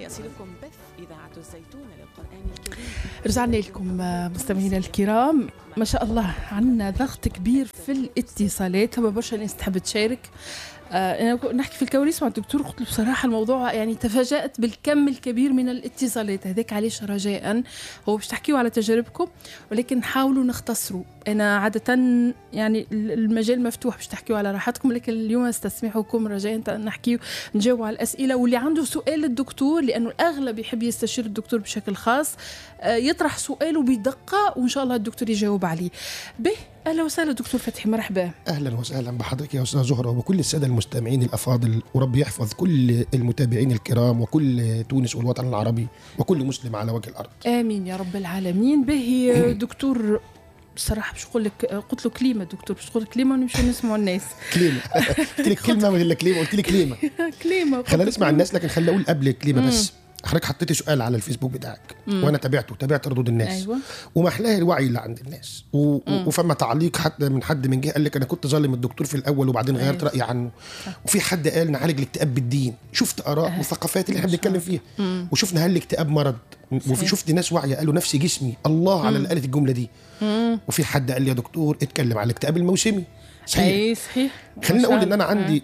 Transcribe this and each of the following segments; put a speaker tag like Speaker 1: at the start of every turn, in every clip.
Speaker 1: يصلكم بث إذاعة الزيتون للقرآن الكريم
Speaker 2: رجعنا لكم مستمعينا الكرام ما شاء الله عندنا ضغط كبير في الاتصالات ثم برشا ناس تحب تشارك آه، انا نحكي في الكواليس مع الدكتور قلت له بصراحه الموضوع يعني تفاجات بالكم الكبير من الاتصالات هذاك علاش رجاء هو باش تحكيوا على تجاربكم ولكن حاولوا نختصروا انا عاده يعني المجال مفتوح باش تحكيوا على راحتكم لكن اليوم استسمحكم رجاء نحكي نجاوبوا على الاسئله واللي عنده سؤال للدكتور لانه الاغلب يحب يستشير الدكتور بشكل خاص آه، يطرح سؤاله بدقه وان شاء الله الدكتور يجاوب عليه به اهلا وسهلا دكتور فتحي مرحبا
Speaker 3: اهلا وسهلا بحضرتك يا استاذ زهره وبكل الساده المستمعين الافاضل ورب يحفظ كل المتابعين الكرام وكل تونس والوطن العربي وكل مسلم على وجه الارض
Speaker 2: امين يا رب العالمين به دكتور بصراحه باش نقول لك قلت له كلمه دكتور باش تقول كلمه ونمشي نسمعوا الناس
Speaker 3: كلمه قلت لك كلمه ولا كلمه قلت لك كلمه
Speaker 2: كلمه
Speaker 3: خلينا نسمع الناس لكن خلينا اقول قبل الكلمه بس حضرتك حطيتي سؤال على الفيسبوك بتاعك مم. وانا تابعته تابعت ردود الناس
Speaker 2: أيوة.
Speaker 3: ومحلاها الوعي اللي عند الناس و... وفما تعليق حتى من حد من جه قال لك انا كنت ظالم الدكتور في الاول وبعدين غيرت أيوة. رايي عنه وفي حد قال نعالج الاكتئاب بالدين شفت اراء أه. والثقافات اللي احنا بنتكلم فيها مم. وشفنا هل الاكتئاب مرض وفي شفت ناس واعيه قالوا نفسي جسمي الله مم. على اللي قالت الجمله دي مم. وفي حد قال لي يا دكتور اتكلم على الاكتئاب الموسمي
Speaker 2: صحيح صحيح
Speaker 3: خليني اقول ان انا عندي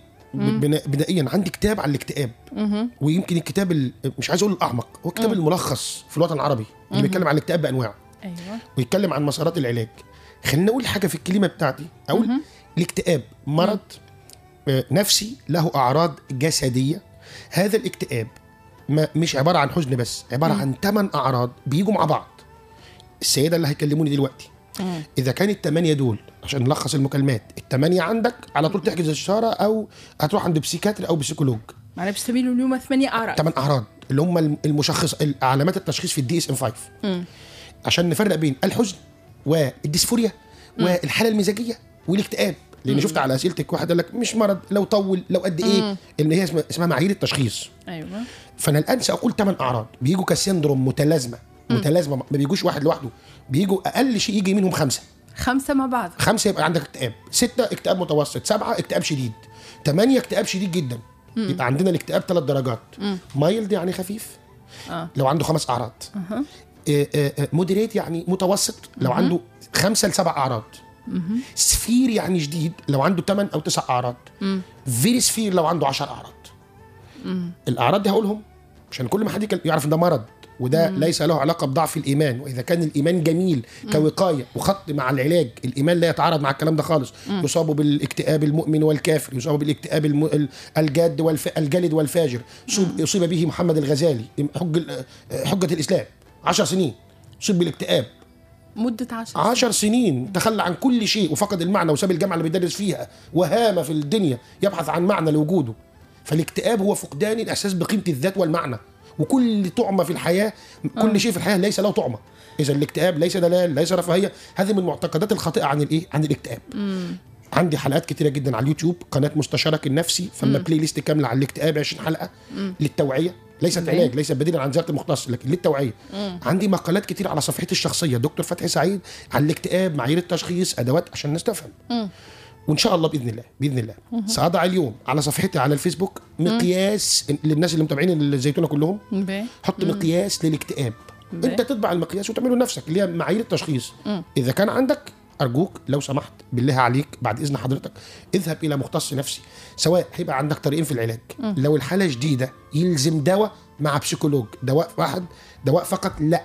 Speaker 3: بدائيا عندي كتاب عن الاكتئاب ويمكن الكتاب مش عايز اقول الاعمق هو الكتاب الملخص في الوطن العربي اللي بيتكلم عن الاكتئاب بانواعه
Speaker 2: ايوه
Speaker 3: ويتكلم عن مسارات العلاج خليني اقول حاجه في الكلمه بتاعتي اقول الاكتئاب مرض آه، نفسي له اعراض جسديه هذا الاكتئاب ما مش عباره عن حزن بس عباره عن ثمان اعراض بيجوا مع بعض السيده اللي هيكلموني دلوقتي اذا كان الثمانيه دول عشان نلخص المكالمات الثمانيه عندك على طول تحجز استشاره او هتروح عند بسيكاتري او بسيكولوج
Speaker 2: معنا بيسمي له اليوم ثمانية اعراض
Speaker 3: ثمان اعراض اللي هم المشخص علامات التشخيص في الدي اس ام 5 عشان نفرق بين الحزن والديسفوريا والحاله المزاجيه والاكتئاب لان شفت على اسئلتك واحد قال لك مش مرض لو طول لو قد ايه اللي هي اسمها معايير التشخيص
Speaker 2: ايوه
Speaker 3: فانا الان ساقول ثمان اعراض بيجوا كسيندروم متلازمه متلازمه ما بيجوش واحد لوحده بيجوا اقل شيء يجي منهم خمسه
Speaker 2: خمسه مع بعض
Speaker 3: خمسه يبقى عندك اكتئاب سته اكتئاب متوسط سبعه اكتئاب شديد ثمانيه اكتئاب شديد جدا مم. يبقى عندنا الاكتئاب ثلاث درجات مايلد يعني خفيف آه. لو عنده خمس اعراض آه آه مودريت يعني متوسط لو مم. عنده خمسه لسبع اعراض سفير يعني جديد لو عنده ثمان او تسع اعراض فيري سفير لو عنده 10 اعراض مم. الاعراض دي هقولهم عشان كل ما حد يعرف ان ده مرض وده مم. ليس له علاقه بضعف الايمان واذا كان الايمان جميل كوقايه وخط مع العلاج الايمان لا يتعارض مع الكلام ده خالص مم. يصاب بالاكتئاب المؤمن والكافر يصاب بالاكتئاب الم... الجاد والف... الجلد والفاجر يصيب به محمد الغزالي حج حجه الاسلام 10 سنين يصيب بالاكتئاب
Speaker 2: مدة عشر
Speaker 3: سنين. عشر سنين تخلى عن كل شيء وفقد المعنى وساب الجامعة اللي بيدرس فيها وهام في الدنيا يبحث عن معنى لوجوده فالاكتئاب هو فقدان الإحساس بقيمة الذات والمعنى وكل طعمه في الحياه كل آه. شيء في الحياه ليس له طعمه اذا الاكتئاب ليس دلال ليس رفاهيه هذه من المعتقدات الخاطئه عن الايه عن الاكتئاب مم. عندي حلقات كتيره جدا على اليوتيوب قناه مستشارك النفسي فما بلاي ليست كامله على الاكتئاب 20 حلقه مم. للتوعيه ليست علاج ليست بديلا عن زياره المختص لكن للتوعيه مم. عندي مقالات كتير على صفحتي الشخصيه دكتور فتحي سعيد عن الاكتئاب معايير التشخيص ادوات عشان الناس تفهم وان شاء الله باذن الله باذن الله ساضع اليوم على صفحتي على الفيسبوك مقياس للناس اللي متابعين الزيتونه كلهم حط مقياس للاكتئاب انت تطبع المقياس وتعمله لنفسك اللي هي معايير التشخيص اذا كان عندك ارجوك لو سمحت بالله عليك بعد اذن حضرتك اذهب الى مختص نفسي سواء هيبقى عندك طريقين في العلاج لو الحاله جديده يلزم دواء مع بسيكولوج دواء واحد دواء فقط لا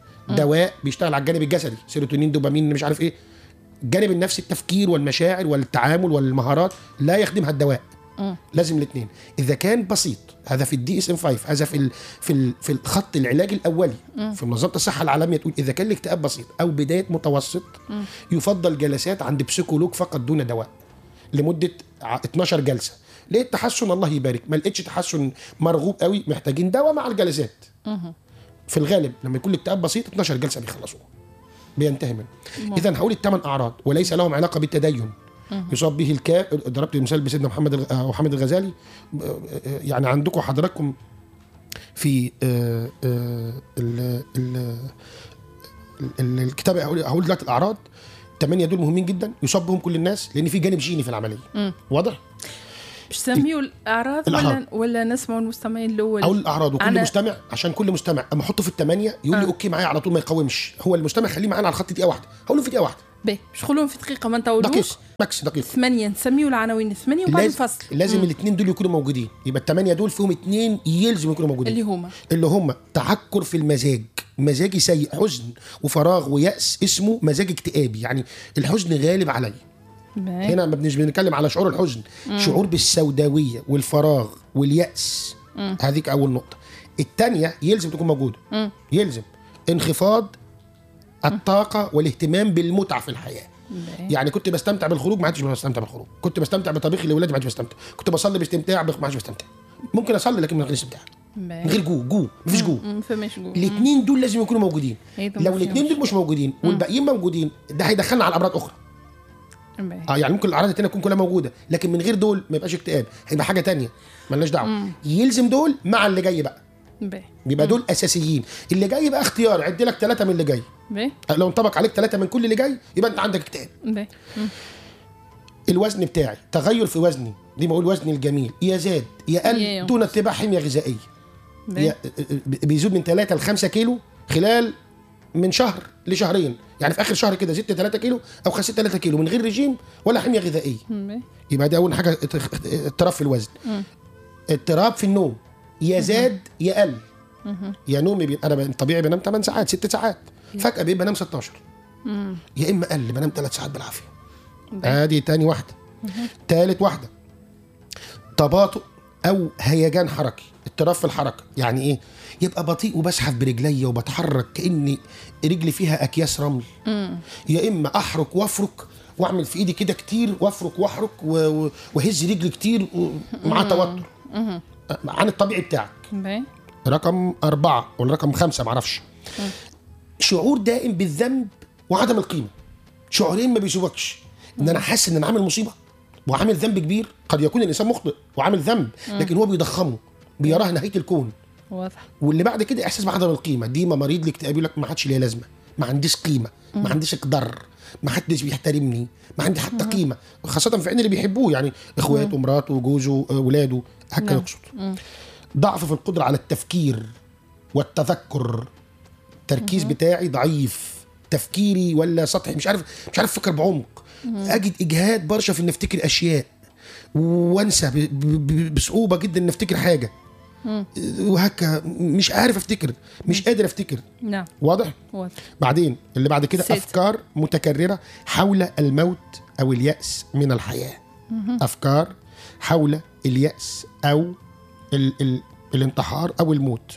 Speaker 3: دواء بيشتغل على الجانب الجسدي سيروتونين دوبامين مش عارف ايه الجانب النفسي التفكير والمشاعر والتعامل والمهارات لا يخدمها الدواء م. لازم الاثنين اذا كان بسيط هذا في الدي اس ام 5 هذا في في في الخط العلاج الاولي م. في منظمه الصحه العالميه تقول اذا كان الاكتئاب بسيط او بدايه متوسط م. يفضل جلسات عند بسيكولوج فقط دون دواء لمده 12 جلسه لقيت تحسن الله يبارك ما لقيتش تحسن مرغوب قوي محتاجين دواء مع الجلسات في الغالب لما يكون الاكتئاب بسيط 12 جلسه بيخلصوه بينتهي منه اذا هقول الثمان اعراض وليس لهم علاقه بالتدين يصاب به الكاف ضربت المثال بسيدنا محمد او محمد الغزالي يعني عندكم حضراتكم في آه، آه، الكتاب هقول دلوقتي الاعراض الثمانيه دول مهمين جدا يصاب بهم كل الناس لان في جانب جيني في العمليه واضح
Speaker 2: باش تسميوا الاعراض ولا
Speaker 3: الأعراض.
Speaker 2: ولا نسمعوا المستمعين الاول
Speaker 3: او الاعراض وكل
Speaker 2: أنا-
Speaker 3: مستمع عشان كل مستمع اما احطه في الثمانيه يقول لي
Speaker 2: آه.
Speaker 3: اوكي معايا على طول ما يقاومش هو المستمع خليه معانا على الخط دقيقه واحده هقول له في دقيقه واحده
Speaker 2: باهي باش نقولهم في دقيقه ما نطولوش
Speaker 3: دقيقه ماكس دقيقه
Speaker 2: ثمانيه نسميوا العناوين الثمانيه وبعد
Speaker 3: لازم,
Speaker 2: الفصل
Speaker 3: لازم
Speaker 2: مم.
Speaker 3: الاثنين دول يكونوا موجودين يبقى الثمانيه دول فيهم اثنين يلزم يكونوا موجودين
Speaker 2: اللي هما
Speaker 3: اللي هم تعكر في المزاج مزاجي سيء حزن وفراغ ويأس اسمه مزاج اكتئابي يعني الحزن غالب علي
Speaker 2: باهي.
Speaker 3: هنا ما بنش بنتكلم على شعور الحزن شعور بالسوداوية والفراغ واليأس هذيك أول نقطة الثانية يلزم تكون موجودة
Speaker 2: مم.
Speaker 3: يلزم انخفاض الطاقة والاهتمام بالمتعة في الحياة
Speaker 2: باهي.
Speaker 3: يعني كنت بستمتع بالخروج ما عدتش بستمتع بالخروج كنت بستمتع بطبيخي لاولادي ما عدتش بستمتع كنت بصلي باستمتاع بخ- ما عدتش بستمتع ممكن اصلي لكن من غير استمتاع من
Speaker 2: باهي.
Speaker 3: غير جو جو مفيش جو
Speaker 2: مم، فماش جو
Speaker 3: الاثنين دول لازم يكونوا موجودين
Speaker 2: هيدا
Speaker 3: لو
Speaker 2: ما
Speaker 3: الاثنين
Speaker 2: فيهمش.
Speaker 3: دول مش موجودين والباقيين موجودين ده هيدخلنا على امراض اخرى
Speaker 2: باهي.
Speaker 3: اه يعني ممكن الاعراض التانية تكون كلها موجوده لكن من غير دول ما يبقاش اكتئاب هيبقى حاجه تانية ملناش دعوه يلزم دول مع اللي جاي بقى
Speaker 2: باهي
Speaker 3: يبقى دول اساسيين اللي جاي بقى اختيار عد لك ثلاثه من اللي جاي
Speaker 2: باهي
Speaker 3: لو انطبق عليك ثلاثه من كل اللي جاي يبقى انت عندك اكتئاب
Speaker 2: باهي. مم.
Speaker 3: الوزن بتاعي تغير في وزني دي بقول وزني الجميل يا زاد يا
Speaker 2: يا
Speaker 3: قل
Speaker 2: ينقص.
Speaker 3: دون اتباع حميه غذائيه
Speaker 2: باهي.
Speaker 3: يا- بيزيد من 3 ل 5 كيلو خلال من شهر لشهرين يعني في اخر شهر كده زدت 3 كيلو او خسيت 3 كيلو من غير رجيم ولا حميه غذائيه
Speaker 2: باهي.
Speaker 3: يبقى ده اول حاجه ات- اضطراب في الوزن اضطراب في النوم يا زاد يا قل يا نومي بي... انا ب- طبيعي بنام 8 ساعات 6 ساعات فجاه بقيت بنام 16 يا اما قل بنام 3 ساعات بالعافيه
Speaker 2: باهي.
Speaker 3: ادي تاني واحده تالت واحده تباطؤ او هيجان حركي اضطراب في الحركه يعني ايه يبقى بطيء وبزحف برجلي وبتحرك كاني رجلي فيها اكياس رمل يا اما احرك وافرك واعمل في ايدي كده كتير وافرك واحرك و- و- واهز رجلي كتير مع توتر عن الطبيعي بتاعك
Speaker 2: باهي.
Speaker 3: رقم أربعة ولا رقم خمسة معرفش شعور دائم بالذنب وعدم القيمة شعورين ما بيسوكش إن أنا حاسس إن أنا عامل مصيبة وعامل ذنب كبير قد يكون الإنسان مخطئ وعامل ذنب لكن هو بيضخمه بيراه نهاية الكون
Speaker 2: واضح
Speaker 3: واللي بعد كده إحساس بعدم القيمة دي ما مريض الاكتئاب يقول لك ما حدش ليا لازمة ما عنديش قيمة ما عنديش قدر ما حدش بيحترمني ما عندي حتى قيمة خاصة في عين اللي بيحبوه يعني إخواته مراته جوزه أولاده هكذا
Speaker 2: نعم.
Speaker 3: يقصد ضعف في القدرة على التفكير والتذكر التركيز بتاعي ضعيف تفكيري ولا سطحي مش عارف مش عارف افكر بعمق اجد اجهاد برشا في ان افتكر اشياء وانسى ب- ب- ب- بصعوبه جدا ان افتكر حاجه وهكا مش عارف افتكر مش قادر افتكر
Speaker 2: نعم
Speaker 3: واضح
Speaker 2: واضح
Speaker 3: بعدين اللي بعد كده
Speaker 2: ست.
Speaker 3: افكار متكرره حول الموت او الياس من الحياه افكار حول الياس او ال ال الانتحار او الموت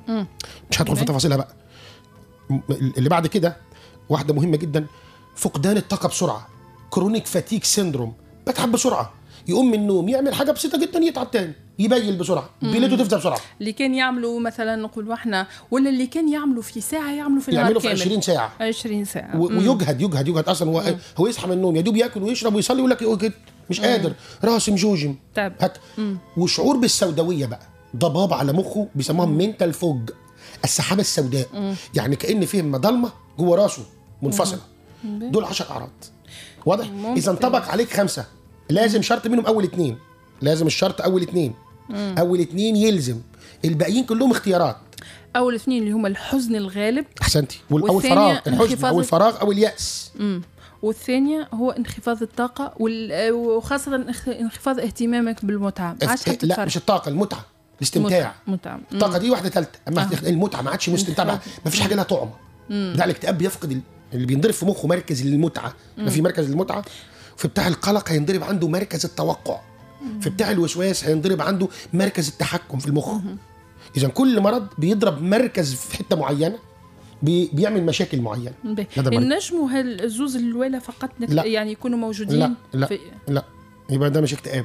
Speaker 3: مش هدخل في
Speaker 2: أوكي.
Speaker 3: تفاصيلها بقى م- اللي بعد كده واحده مهمه جدا فقدان الطاقه بسرعه كرونيك فاتيك سيندروم بتعب بسرعه يقوم من النوم يعمل حاجه بسيطه جدا يتعب تاني يبيل بسرعه بيلته تفضل بسرعه
Speaker 2: اللي كان يعملوا مثلا نقولوا احنا ولا اللي كان يعملوا في ساعه يعملوا في النهار
Speaker 3: يعملوا في
Speaker 2: كامل
Speaker 3: 20 ساعه
Speaker 2: 20 ساعه
Speaker 3: و-
Speaker 2: مم.
Speaker 3: ويجهد يجهد يجهد اصلا هو هو يصحى من النوم يا دوب ياكل ويشرب ويصلي يقول لك يجهد مش قادر راسي مجوجم
Speaker 2: تعب.
Speaker 3: هك وشعور بالسوداويه بقى ضباب على مخه بيسموها منتال فوج السحابه السوداء يعني كان فيه ضلمه جوه راسه منفصله دول 10 اعراض واضح
Speaker 2: ممكن.
Speaker 3: اذا انطبق عليك خمسه لازم شرط منهم اول اتنين لازم الشرط اول اتنين اول اتنين يلزم الباقيين كلهم اختيارات
Speaker 2: اول اثنين اللي هم الحزن الغالب
Speaker 3: احسنتي وال- او
Speaker 2: والثانية
Speaker 3: الفراغ الحزن
Speaker 2: انخفاض
Speaker 3: او الفراغ او الياس
Speaker 2: مم. والثانيه هو انخفاض الطاقه وال... وخاصه انخ- انخفاض اهتمامك بالمتعه ما عادش
Speaker 3: لا
Speaker 2: حتتفرج
Speaker 3: مش الطاقه المتعه الاستمتاع
Speaker 2: متعه مم.
Speaker 3: الطاقه دي واحده ثالثه اما
Speaker 2: آه.
Speaker 3: المتعه ما عادش مستمتع بقى ما فيش حاجه لها طعم بتاع الاكتئاب بيفقد ال- اللي بينضرب في مخه مركز المتعه ما في مركز المتعه في بتاع القلق هينضرب عنده مركز التوقع في بتاع الوسواس هينضرب عنده مركز التحكم في المخ اذا كل مرض بيضرب مركز في حته معينه بي بيعمل مشاكل معينه
Speaker 2: باهي.
Speaker 3: هذا المرض.
Speaker 2: النجم هالزوز الولا فقط نك...
Speaker 3: لا.
Speaker 2: يعني يكونوا موجودين
Speaker 3: لا لا
Speaker 2: في...
Speaker 3: لا يبقى ده مش اكتئاب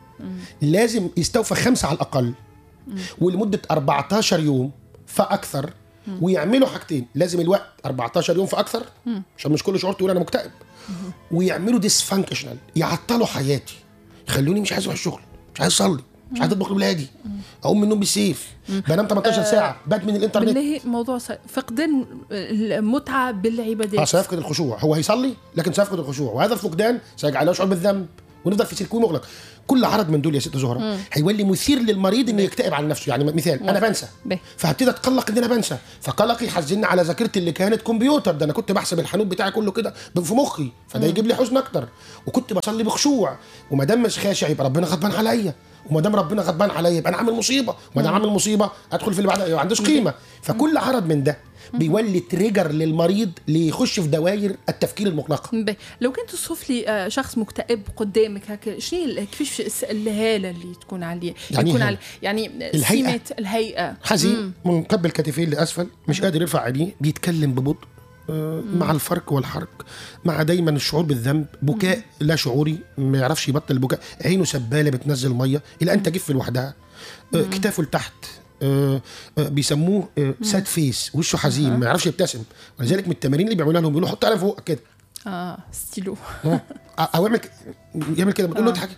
Speaker 3: لازم يستوفى خمسة على الأقل ولمدة 14 يوم فأكثر ويعملوا حاجتين لازم الوقت 14 يوم فأكثر عشان مش كل شعور تقول أنا مكتئب ويعملوا ديسفانكشنال يعطلوا حياتي يخلوني مش عايز أروح الشغل مش عايز أصلي مش عايز أطبخ لأولادي أقوم من النوم بالسيف بنام 18 ساعة بدمن الإنترنت
Speaker 2: بالله موضوع س... فقدان المتعه بالعبادات
Speaker 3: اه سيفقد الخشوع هو هيصلي لكن سيفقد الخشوع وهذا الفقدان سيجعله يشعر بالذنب ونفضل في سلك مغلق كل عرض من دول يا ست زهره هيولي مثير للمريض انه يكتئب عن نفسه يعني مثال انا بنسى
Speaker 2: به.
Speaker 3: فهبتدي اتقلق ان انا بنسى فقلقي يحزنني على ذاكرتي اللي كانت كمبيوتر ده انا كنت بحسب الحانوت بتاعي كله كده في مخي فده يجيب لي حزن اكتر وكنت بصلي بخشوع وما دام مش خاشع يبقى ربنا غضبان عليا وما دام ربنا غضبان عليا يبقى انا عامل مصيبه وما دام عامل مصيبه ادخل في اللي بعدها ما عندوش قيمه فكل عرض من ده بيولي تريجر للمريض ليخش في دوائر التفكير المغلقه
Speaker 2: به. لو كنت توصف لي آه، شخص مكتئب قدامك هكا شنو ال- كيفاش الس- الهاله اللي تكون عليه
Speaker 3: يعني
Speaker 2: يكون
Speaker 3: إيه
Speaker 2: على يعني
Speaker 3: الهيئة.
Speaker 2: سمات الهيئه
Speaker 3: حزين منقبل كتفين لاسفل مش قادر يرفع عينيه بيتكلم ببطء آه، مع الفرق والحرق مع دايما الشعور بالذنب بكاء لا شعوري ما يعرفش يبطل البكاء عينه سباله بتنزل ميه الى ان تجف لوحدها آه، كتافه لتحت آه، آه، بيسموه ساد فيس وشه حزين ما يعرفش يبتسم ولذلك من التمارين اللي بيعملوها لهم يقولوا حط قلم فوق كده
Speaker 2: اه ستيلو
Speaker 3: آه، او يعمل ك- يعمل كده بتقول له اضحك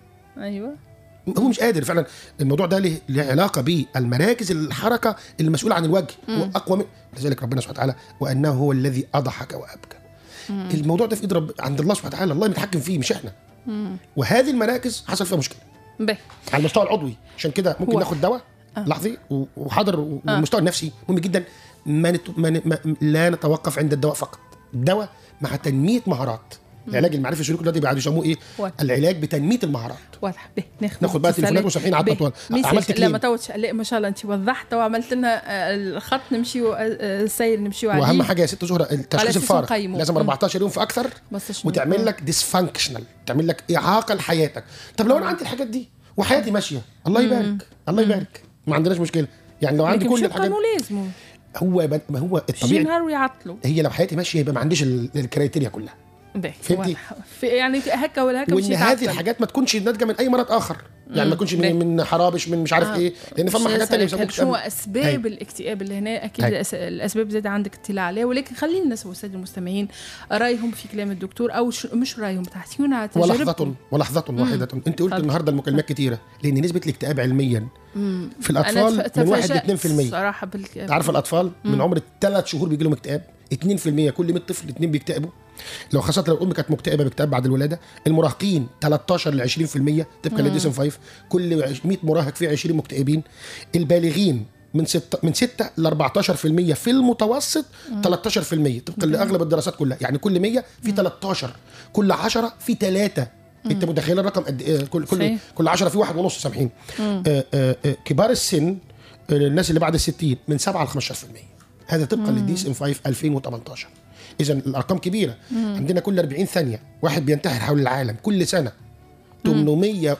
Speaker 2: ايوه
Speaker 3: هو مش قادر فعلا الموضوع ده له له علاقه بالمراكز الحركه المسؤوله عن الوجه هو اقوى من لذلك ربنا سبحانه وتعالى وانه هو الذي اضحك وابكى الموضوع ده في ايد رب عند الله سبحانه وتعالى الله متحكم فيه مش احنا وهذه المراكز حصل فيها مشكله
Speaker 2: به
Speaker 3: على المستوى العضوي عشان كده ممكن
Speaker 2: هو-
Speaker 3: ناخد دواء لحظي و- وحاضر والمستوى النفسي مهم جدا ما, نت... ما, ن... ما لا نتوقف عند الدواء فقط الدواء مع تنميه مهارات العلاج المعرفي السلوكي دلوقتي بيقعدوا يسموه ايه؟
Speaker 2: واضح.
Speaker 3: العلاج بتنميه المهارات
Speaker 2: واضح به ناخذ
Speaker 3: ناخد بقى
Speaker 2: اتصالات.
Speaker 3: تليفونات وسامحين على
Speaker 2: به.
Speaker 3: التطوال.
Speaker 2: ميساج.
Speaker 3: عملت
Speaker 2: لا
Speaker 3: كليم.
Speaker 2: ما توتش لا ما شاء الله انت وضحت وعملت لنا آه، الخط نمشيو آه، آه، السير نمشيو عليه
Speaker 3: واهم حاجه يا ست زهره
Speaker 2: على
Speaker 3: التشخيص
Speaker 2: أساس
Speaker 3: الفارق
Speaker 2: نقيمه.
Speaker 3: لازم
Speaker 2: مم.
Speaker 3: 14 يوم في اكثر
Speaker 2: بس شنو؟
Speaker 3: وتعمل لك ديسفانكشنال تعمل لك اعاقه لحياتك طب لو انا عندي الحاجات دي وحياتي ماشيه الله يبارك الله يبارك ما عندناش مشكله يعني لو عندي
Speaker 2: لكن
Speaker 3: كل
Speaker 2: مش
Speaker 3: الحاجات
Speaker 2: مو لازم
Speaker 3: هو يبقى- ما هو
Speaker 2: شي
Speaker 3: الطبيعي
Speaker 2: نهار ويعطلوا
Speaker 3: هي لو حياتي ماشيه يبقى ما عنديش ال- الكرايتيريا كلها
Speaker 2: به
Speaker 3: فهمتي؟
Speaker 2: واضح. في يعني هكا ولا هكا مش
Speaker 3: وان هذه
Speaker 2: يتعطل.
Speaker 3: الحاجات ما تكونش ناتجه من اي مرض اخر يعني ما تكونش
Speaker 2: باهي.
Speaker 3: من, من حرابش من مش عارف
Speaker 2: آه.
Speaker 3: ايه لان فما
Speaker 2: مش
Speaker 3: حاجات تانية
Speaker 2: نسألك
Speaker 3: بيسموها
Speaker 2: شنو
Speaker 3: اكتئاب.
Speaker 2: اسباب
Speaker 3: أي.
Speaker 2: الاكتئاب اللي هنا اكيد
Speaker 3: أي.
Speaker 2: الأس- الاسباب زاد عندك اطلاع عليها ولكن خلينا نسوا الساده المستمعين رايهم في كلام الدكتور او ش... مش رايهم تحكيونا على
Speaker 3: ولحظة
Speaker 2: تجربتهم
Speaker 3: ولحظة واحدة انت قلت
Speaker 2: اتفضل.
Speaker 3: النهارده المكالمات كتيرة لان نسبة الاكتئاب علميا في
Speaker 2: انا
Speaker 3: الاطفال
Speaker 2: تف-
Speaker 3: من 1
Speaker 2: تفاجأت
Speaker 3: ل 2%
Speaker 2: صراحه بالك...
Speaker 3: عارف الاطفال من عمر الثلاث شهور بيجي لهم اكتئاب 2% كل 100 طفل اثنين بيكتئبوا لو خاصه لو الام كانت مكتئبه باكتئاب بعد الولاده المراهقين 13 ل 20% طبقا للدي 5 كل عش- 100 مراهق فيه 20 مكتئبين البالغين من 6 من 6 ل 14% في المتوسط 13% طبقا لاغلب الدراسات كلها يعني كل 100 في 13 كل 10 في 3 انت متخيل الرقم قد ايه كل كل
Speaker 2: صحيح.
Speaker 3: كل 10 في واحد ونص سامحين آه آه آه كبار السن آه، الناس اللي بعد ال 60 من 7 ل 15% هذا طبقا للدي اس ام 5 2018 اذا الارقام كبيره عندنا كل 40 ثانيه واحد بينتحر حول العالم كل سنه 800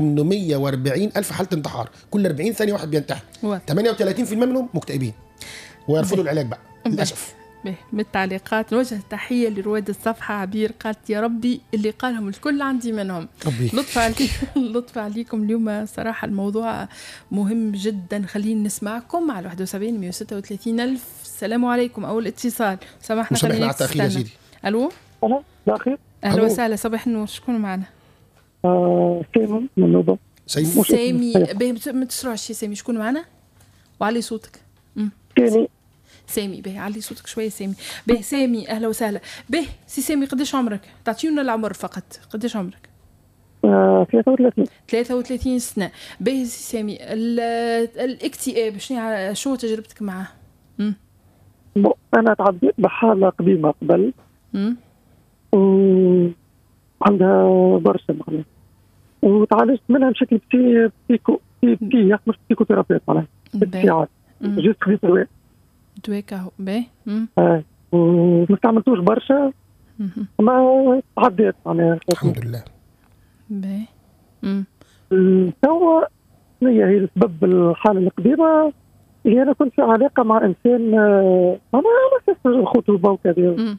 Speaker 3: 840 الف حاله انتحار كل 40 ثانيه واحد بينتحر
Speaker 2: واضح.
Speaker 3: 38% منهم مكتئبين ويرفضوا العلاج بقى للاسف
Speaker 2: به من التعليقات نوجه التحيه لرواد الصفحه عبير قالت يا ربي اللي قالهم الكل عندي منهم
Speaker 3: ربي
Speaker 2: لطف عليكم لطف عليكم اليوم صراحة الموضوع مهم جدا خلينا نسمعكم على 71 136 ألف السلام عليكم أول اتصال سامحنا
Speaker 3: مسامحنا
Speaker 2: خلينا
Speaker 3: على التاخير يا
Speaker 2: نستنى.
Speaker 3: سيدي
Speaker 2: ألو
Speaker 4: أنا بخير
Speaker 2: أهلا
Speaker 3: ألو.
Speaker 2: وسهلا صباح النور شكون معنا
Speaker 4: آه سيمون من نوبة
Speaker 3: سيد
Speaker 4: مش-
Speaker 2: سامي
Speaker 4: طيب.
Speaker 2: به بت- ما تسرعش يا سامي شكون معنا وعلي صوتك مم.
Speaker 4: كيني
Speaker 2: سامي به علي صوتك شوية سامي به سامي أهلا وسهلا به سي سامي قديش عمرك تعطيونا العمر فقط قديش عمرك
Speaker 4: آه 33
Speaker 2: 33 سنة به سي سامي ال- الاكتئاب شنو شنو تجربتك معه مم.
Speaker 4: بو، أنا تعديت بحالة قديمة قبل
Speaker 2: مم.
Speaker 4: وعندها برشا معناها وتعالجت منها بشكل بسي بسيكو بسي بسي مش بسيكو ثيرابيوت معناها
Speaker 2: باهي.
Speaker 4: ساعات
Speaker 2: مم.
Speaker 4: جست خذيت دواء
Speaker 2: دواك اهو باهي مم.
Speaker 4: آه. وما استعملتوش برشا
Speaker 2: مهم.
Speaker 4: ما تعديت معناها
Speaker 3: الحمد لله
Speaker 2: باهي مم.
Speaker 4: توا هي هي سبب الحالة القديمة اللي أنا كنت في علاقة مع إنسان آه، أنا على أساس الخطوبة وكذا
Speaker 2: مم.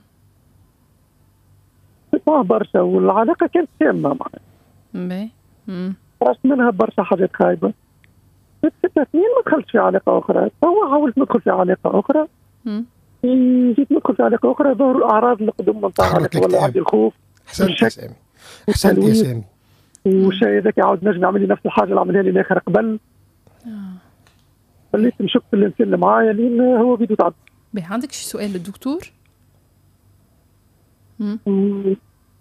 Speaker 4: معه برشا والعلاقة كانت تامة معناها
Speaker 2: باهي مم.
Speaker 4: خرجت منها برشا حاجات خايبة ست ست سنين ما دخلت في علاقة أخرى توا حاولت ندخل في علاقة أخرى
Speaker 2: مم.
Speaker 4: جيت ندخل في علاقة أخرى ظهر الأعراض القدم نتاع
Speaker 3: تحرك
Speaker 4: العلاقة ولا
Speaker 3: الاكتئاب.
Speaker 4: عندي الخوف
Speaker 3: احسنت يا
Speaker 4: والشك
Speaker 3: سامي احسنت يا
Speaker 4: والتلويث.
Speaker 3: سامي
Speaker 4: والشيء هذاك يعاود نجم يعمل لي نفس الحاجة اللي عملها لي الآخر قبل
Speaker 2: آه.
Speaker 4: خليت نشك في الإنسان اللي معايا لأن هو بيدو تعب
Speaker 2: باهي عندك شي سؤال للدكتور مم.
Speaker 4: مم.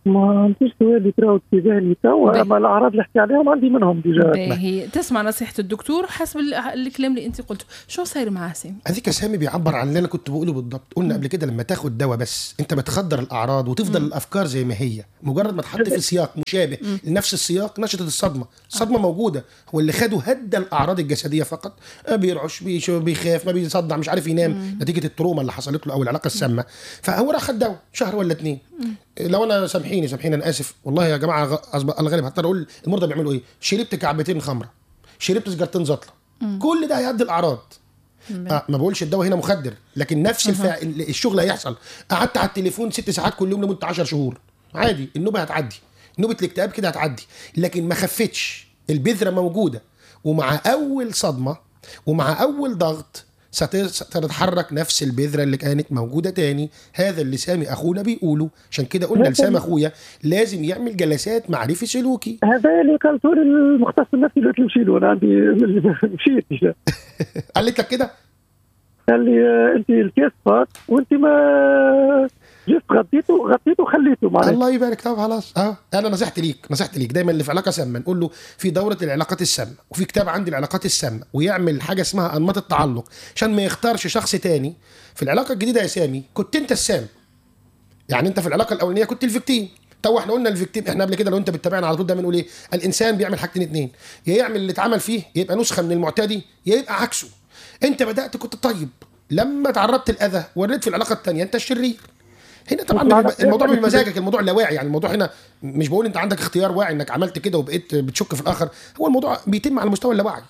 Speaker 4: ما عنديش سؤال يتراود في ذهني توا
Speaker 2: باهي.
Speaker 4: اما الاعراض اللي حكي عليهم عندي منهم ديجا
Speaker 2: باهي تسمع نصيحه الدكتور حسب ال- الكلام اللي انت قلته شو صاير معاه سامي
Speaker 3: هذيك سامي بيعبر عن اللي انا كنت بقوله بالضبط قلنا قبل كده لما تاخد دواء بس انت بتخدر الاعراض وتفضل الافكار زي ما هي مجرد ما تحط في سياق مشابه لنفس السياق نشطت الصدمه الصدمه موجوده هو اللي خده هدى الاعراض الجسديه فقط آه، بيرعش بيش- بيخاف ما بيصدع مش عارف ينام نتيجه التروما اللي حصلت له او العلاقه السامه فهو راح خد دواء شهر ولا اتنين لو انا سامحيني سامحيني انا اسف والله يا جماعه غ- أصب- الله غالب هضطر اقول المرضى بيعملوا ايه شربت كعبتين خمره شربت سجارتين زطله كل ده هيهدي الاعراض آه ما بقولش الدواء هنا مخدر لكن نفس الفع... الشغل هيحصل قعدت على التليفون ست ساعات كل يوم لمده 10 شهور عادي النوبه هتعدي نوبه الاكتئاب كده هتعدي لكن ما خفتش البذره موجوده ومع اول صدمه ومع اول ضغط ست- ستتحرك نفس البذره اللي كانت موجوده تاني هذا اللي سامي اخونا بيقوله عشان كده قلنا لسامي اخويا لازم يعمل جلسات معرفي سلوكي
Speaker 4: هذا اللي قالته لي المختص النفسي اللي قلت له نمشي له انا عندي مشيت ديجا
Speaker 3: قالت لك كده
Speaker 4: قال لي آه، انت الكاس فات وانت ما جيت غطيته غطيته وخليته معناها
Speaker 3: الله يبارك طب خلاص اه انا نصيحتي ليك نصيحتي ليك دايما اللي في علاقه سامه نقول له في دوره العلاقات السامه وفي كتاب عندي العلاقات السامه ويعمل حاجه اسمها انماط التعلق عشان ما يختارش شخص تاني في العلاقه الجديده يا سامي كنت انت السام يعني انت في العلاقه الاولانيه كنت الفيكتيم تو احنا قلنا الفيكتيم احنا قبل كده لو انت بتتابعنا على طول دايما نقول ايه الانسان بيعمل حاجتين اتنين يا يعمل اللي اتعمل فيه يبقى نسخه من المعتدي يا يبقى عكسه انت بدات كنت طيب لما تعرضت الاذى وريت في العلاقه الثانيه انت الشرير هنا طبعا
Speaker 4: وطلع
Speaker 3: بيبقى-
Speaker 4: لك-
Speaker 3: الموضوع مش بمزاجك الموضوع لاواعي يعني الموضوع هنا مش بقول انت عندك اختيار واعي انك عملت كده وبقيت بتشك في الاخر هو الموضوع بيتم على مستوى اللاواعي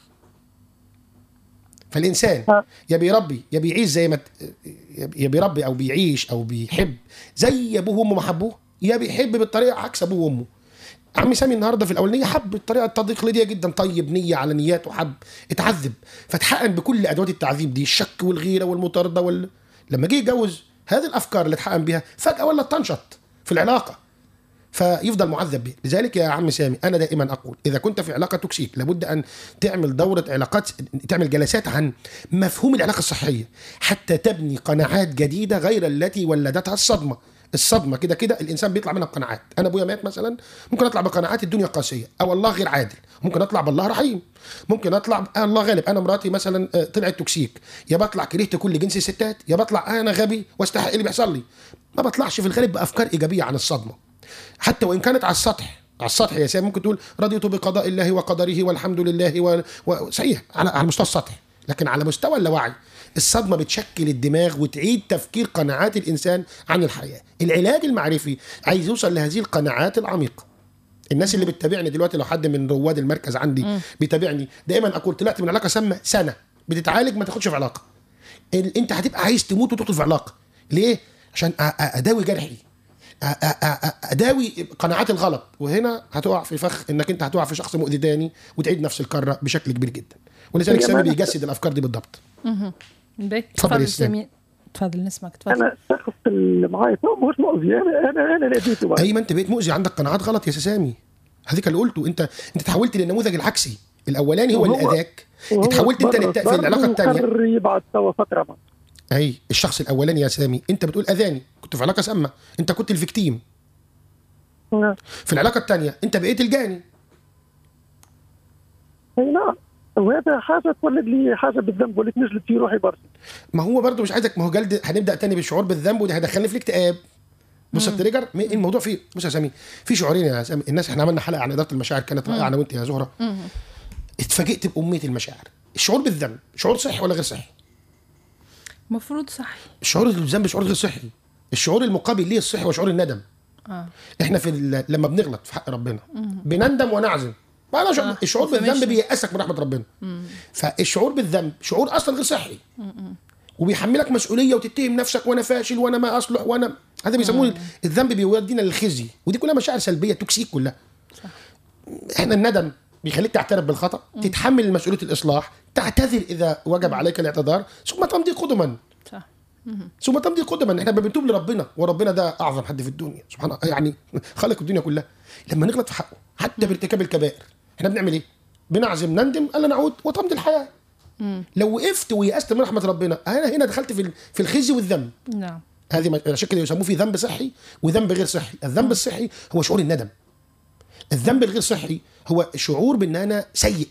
Speaker 3: فالانسان
Speaker 4: آه.
Speaker 3: يا بيربي يا بيعيش زي ما ت- يا بيربي او بيعيش او بيحب زي ابوه وامه ما حبوه يا بيحب بالطريقه عكس ابوه وامه عمي سامي النهارده في الاولانيه حب الطريقه التقليديه جدا طيب نيه على نيات وحب اتعذب فاتحقن بكل ادوات التعذيب دي الشك والغيره والمطارده وال... لما جه يتجوز هذه الافكار اللي اتحقن بيها فجاه ولا تنشط في العلاقه فيفضل معذب به لذلك يا عم سامي انا دائما اقول اذا كنت في علاقه توكسيك لابد ان تعمل دوره علاقات تعمل جلسات عن مفهوم العلاقه الصحيه حتى تبني قناعات جديده غير التي ولدتها الصدمه الصدمه كده كده الانسان بيطلع منها بقناعات انا ابويا مات مثلا ممكن اطلع بقناعات الدنيا قاسيه او الله غير عادل ممكن اطلع بالله رحيم ممكن اطلع ب- آه الله غالب انا مراتي مثلا آه، طلعت توكسيك يا بطلع كرهت كل جنس الستات يا بطلع انا غبي واستحق اللي بيحصل لي ما بطلعش في الغالب بافكار ايجابيه عن الصدمه حتى وان كانت على السطح على السطح يا سامي ممكن تقول رضيت بقضاء الله وقدره والحمد لله و... و... صحيح على على مستوى السطح لكن على مستوى اللاوعي الصدمه بتشكل الدماغ وتعيد تفكير قناعات الانسان عن الحياه العلاج المعرفي عايز يوصل لهذه القناعات العميقه الناس اللي بتتابعني دلوقتي لو حد من رواد المركز عندي بيتابعني دائما اقول طلعت من علاقه سامه سنه بتتعالج ما تاخدش في علاقه ال- انت هتبقى عايز تموت وتدخل في علاقه ليه عشان أ- أ- اداوي جرحي أ- أ- أ- اداوي قناعات الغلط وهنا هتقع في فخ انك انت هتقع في شخص مؤذي تاني وتعيد نفس الكره بشكل كبير جدا ولذلك
Speaker 4: هي
Speaker 3: سامي
Speaker 4: ما-
Speaker 3: بيجسد الافكار دي بالضبط
Speaker 2: باهي
Speaker 3: تفضل يا
Speaker 2: تفضل
Speaker 3: سامي.
Speaker 2: سامي تفضل نسمعك تفضل
Speaker 4: انا الشخص اللي معايا تو مش مؤذي انا انا انا اللي اديته بعد.
Speaker 3: اي ما انت بقيت مؤذي عندك قناعات غلط يا سامي هذيك اللي قلته انت انت تحولت للنموذج العكسي الاولاني هو اللي
Speaker 4: وهو-
Speaker 3: اذاك
Speaker 4: وهو
Speaker 3: اتحولت انت
Speaker 4: برا-
Speaker 3: للت... في العلاقه
Speaker 4: برا
Speaker 3: الثانيه
Speaker 4: وقرر يبعد توا فتره معه.
Speaker 3: اي الشخص الاولاني يا سامي انت بتقول اذاني كنت في علاقه سامه انت كنت الفيكتيم في العلاقه الثانيه انت بقيت الجاني
Speaker 4: اي نعم وهذا حاجه تولد لي حاجه بالذنب وليت نجلد في روحي برشا
Speaker 3: ما هو برضه مش عايزك ما هو جلد هنبدا تاني بالشعور بالذنب وده هيدخلني في الاكتئاب بص التريجر م- الموضوع فيه بص يا سامي في شعورين يا سامي الناس احنا عملنا حلقه عن اداره المشاعر كانت رائعه انا وانت يا زهره اتفاجئت باميه المشاعر الشعور بالذنب شعور صحي ولا غير صحي
Speaker 2: المفروض صح
Speaker 3: الشعور بالذنب شعور غير صحي الشعور المقابل ليه الصحي هو شعور الندم
Speaker 2: اه
Speaker 3: احنا في ال- لما بنغلط في حق ربنا بنندم ونعزم ما أنا شعور
Speaker 2: آه،
Speaker 3: الشعور
Speaker 2: فماشي.
Speaker 3: بالذنب بيأسك من رحمه ربنا فالشعور بالذنب شعور اصلا غير صحي وبيحملك مسؤوليه وتتهم نفسك وانا فاشل وانا ما اصلح وانا هذا بيسموه الذنب بيودينا للخزي ودي كلها مشاعر سلبيه توكسيك كلها احنا الندم بيخليك تعترف بالخطا تتحمل مسؤوليه الاصلاح تعتذر اذا وجب عليك الاعتذار ثم تمضي قدما
Speaker 2: صح
Speaker 3: ثم تمضي قدما احنا بنتوب لربنا وربنا ده اعظم حد في الدنيا سبحان الله يعني خالق الدنيا كلها لما نغلط في حقه حتى بارتكاب الكبائر احنا بنعمل ايه؟ بنعزم نندم الا نعود وتمضي الحياه لو وقفت ويأست من رحمه ربنا انا هنا دخلت في ال- في الخزي والذنب
Speaker 2: نعم
Speaker 3: هذه ما- عشان كده يسموه في ذنب صحي وذنب غير صحي الذنب الصحي هو شعور الندم الذنب الغير صحي هو شعور بان انا سيء